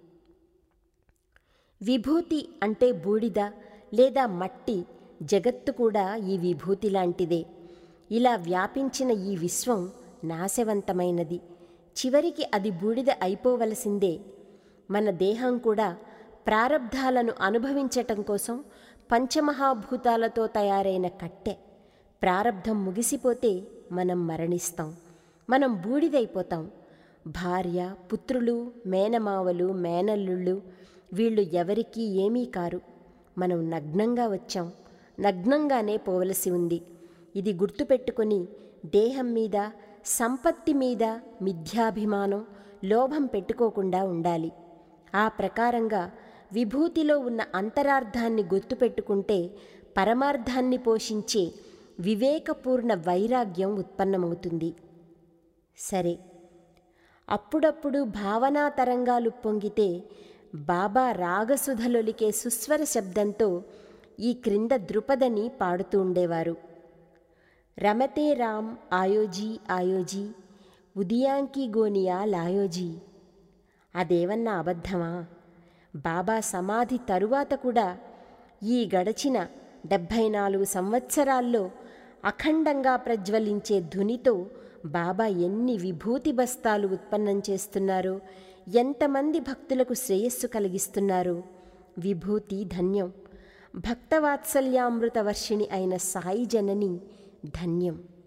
విభూతి అంటే బూడిద లేదా మట్టి జగత్తు కూడా ఈ విభూతి లాంటిదే ఇలా వ్యాపించిన ఈ విశ్వం నాశవంతమైనది చివరికి అది బూడిద అయిపోవలసిందే మన దేహం కూడా ప్రారబ్ధాలను అనుభవించటం కోసం పంచమహాభూతాలతో తయారైన కట్టె ప్రారబ్ధం ముగిసిపోతే మనం మరణిస్తాం మనం బూడిదైపోతాం భార్య పుత్రులు మేనమావలు మేనల్లుళ్ళు వీళ్ళు ఎవరికీ ఏమీ కారు మనం నగ్నంగా వచ్చాం నగ్నంగానే పోవలసి ఉంది ఇది గుర్తుపెట్టుకొని దేహం మీద సంపత్తి మీద మిథ్యాభిమానం లోభం పెట్టుకోకుండా ఉండాలి ఆ ప్రకారంగా విభూతిలో ఉన్న అంతరార్థాన్ని గుర్తుపెట్టుకుంటే పరమార్థాన్ని పోషించే వివేకపూర్ణ వైరాగ్యం ఉత్పన్నమవుతుంది సరే అప్పుడప్పుడు భావనా తరంగాలు పొంగితే బాబా రాగసుధలొలికే సుస్వర శబ్దంతో ఈ క్రింద ద్రుపదని పాడుతూ ఉండేవారు రమతే రామ్ ఆయోజీ ఆయోజీ ఉదయాంకి గోనియా లాయోజీ అదేవన్నా అబద్ధమా బాబా సమాధి తరువాత కూడా ఈ గడచిన డెబ్భై నాలుగు సంవత్సరాల్లో అఖండంగా ప్రజ్వలించే ధునితో బాబా ఎన్ని విభూతి బస్తాలు ఉత్పన్నం చేస్తున్నారో ఎంతమంది భక్తులకు శ్రేయస్సు కలిగిస్తున్నారో విభూతి ధన్యం భక్తవాత్సల్యామృత వర్షిణి అయిన సాయి జనని ధన్యం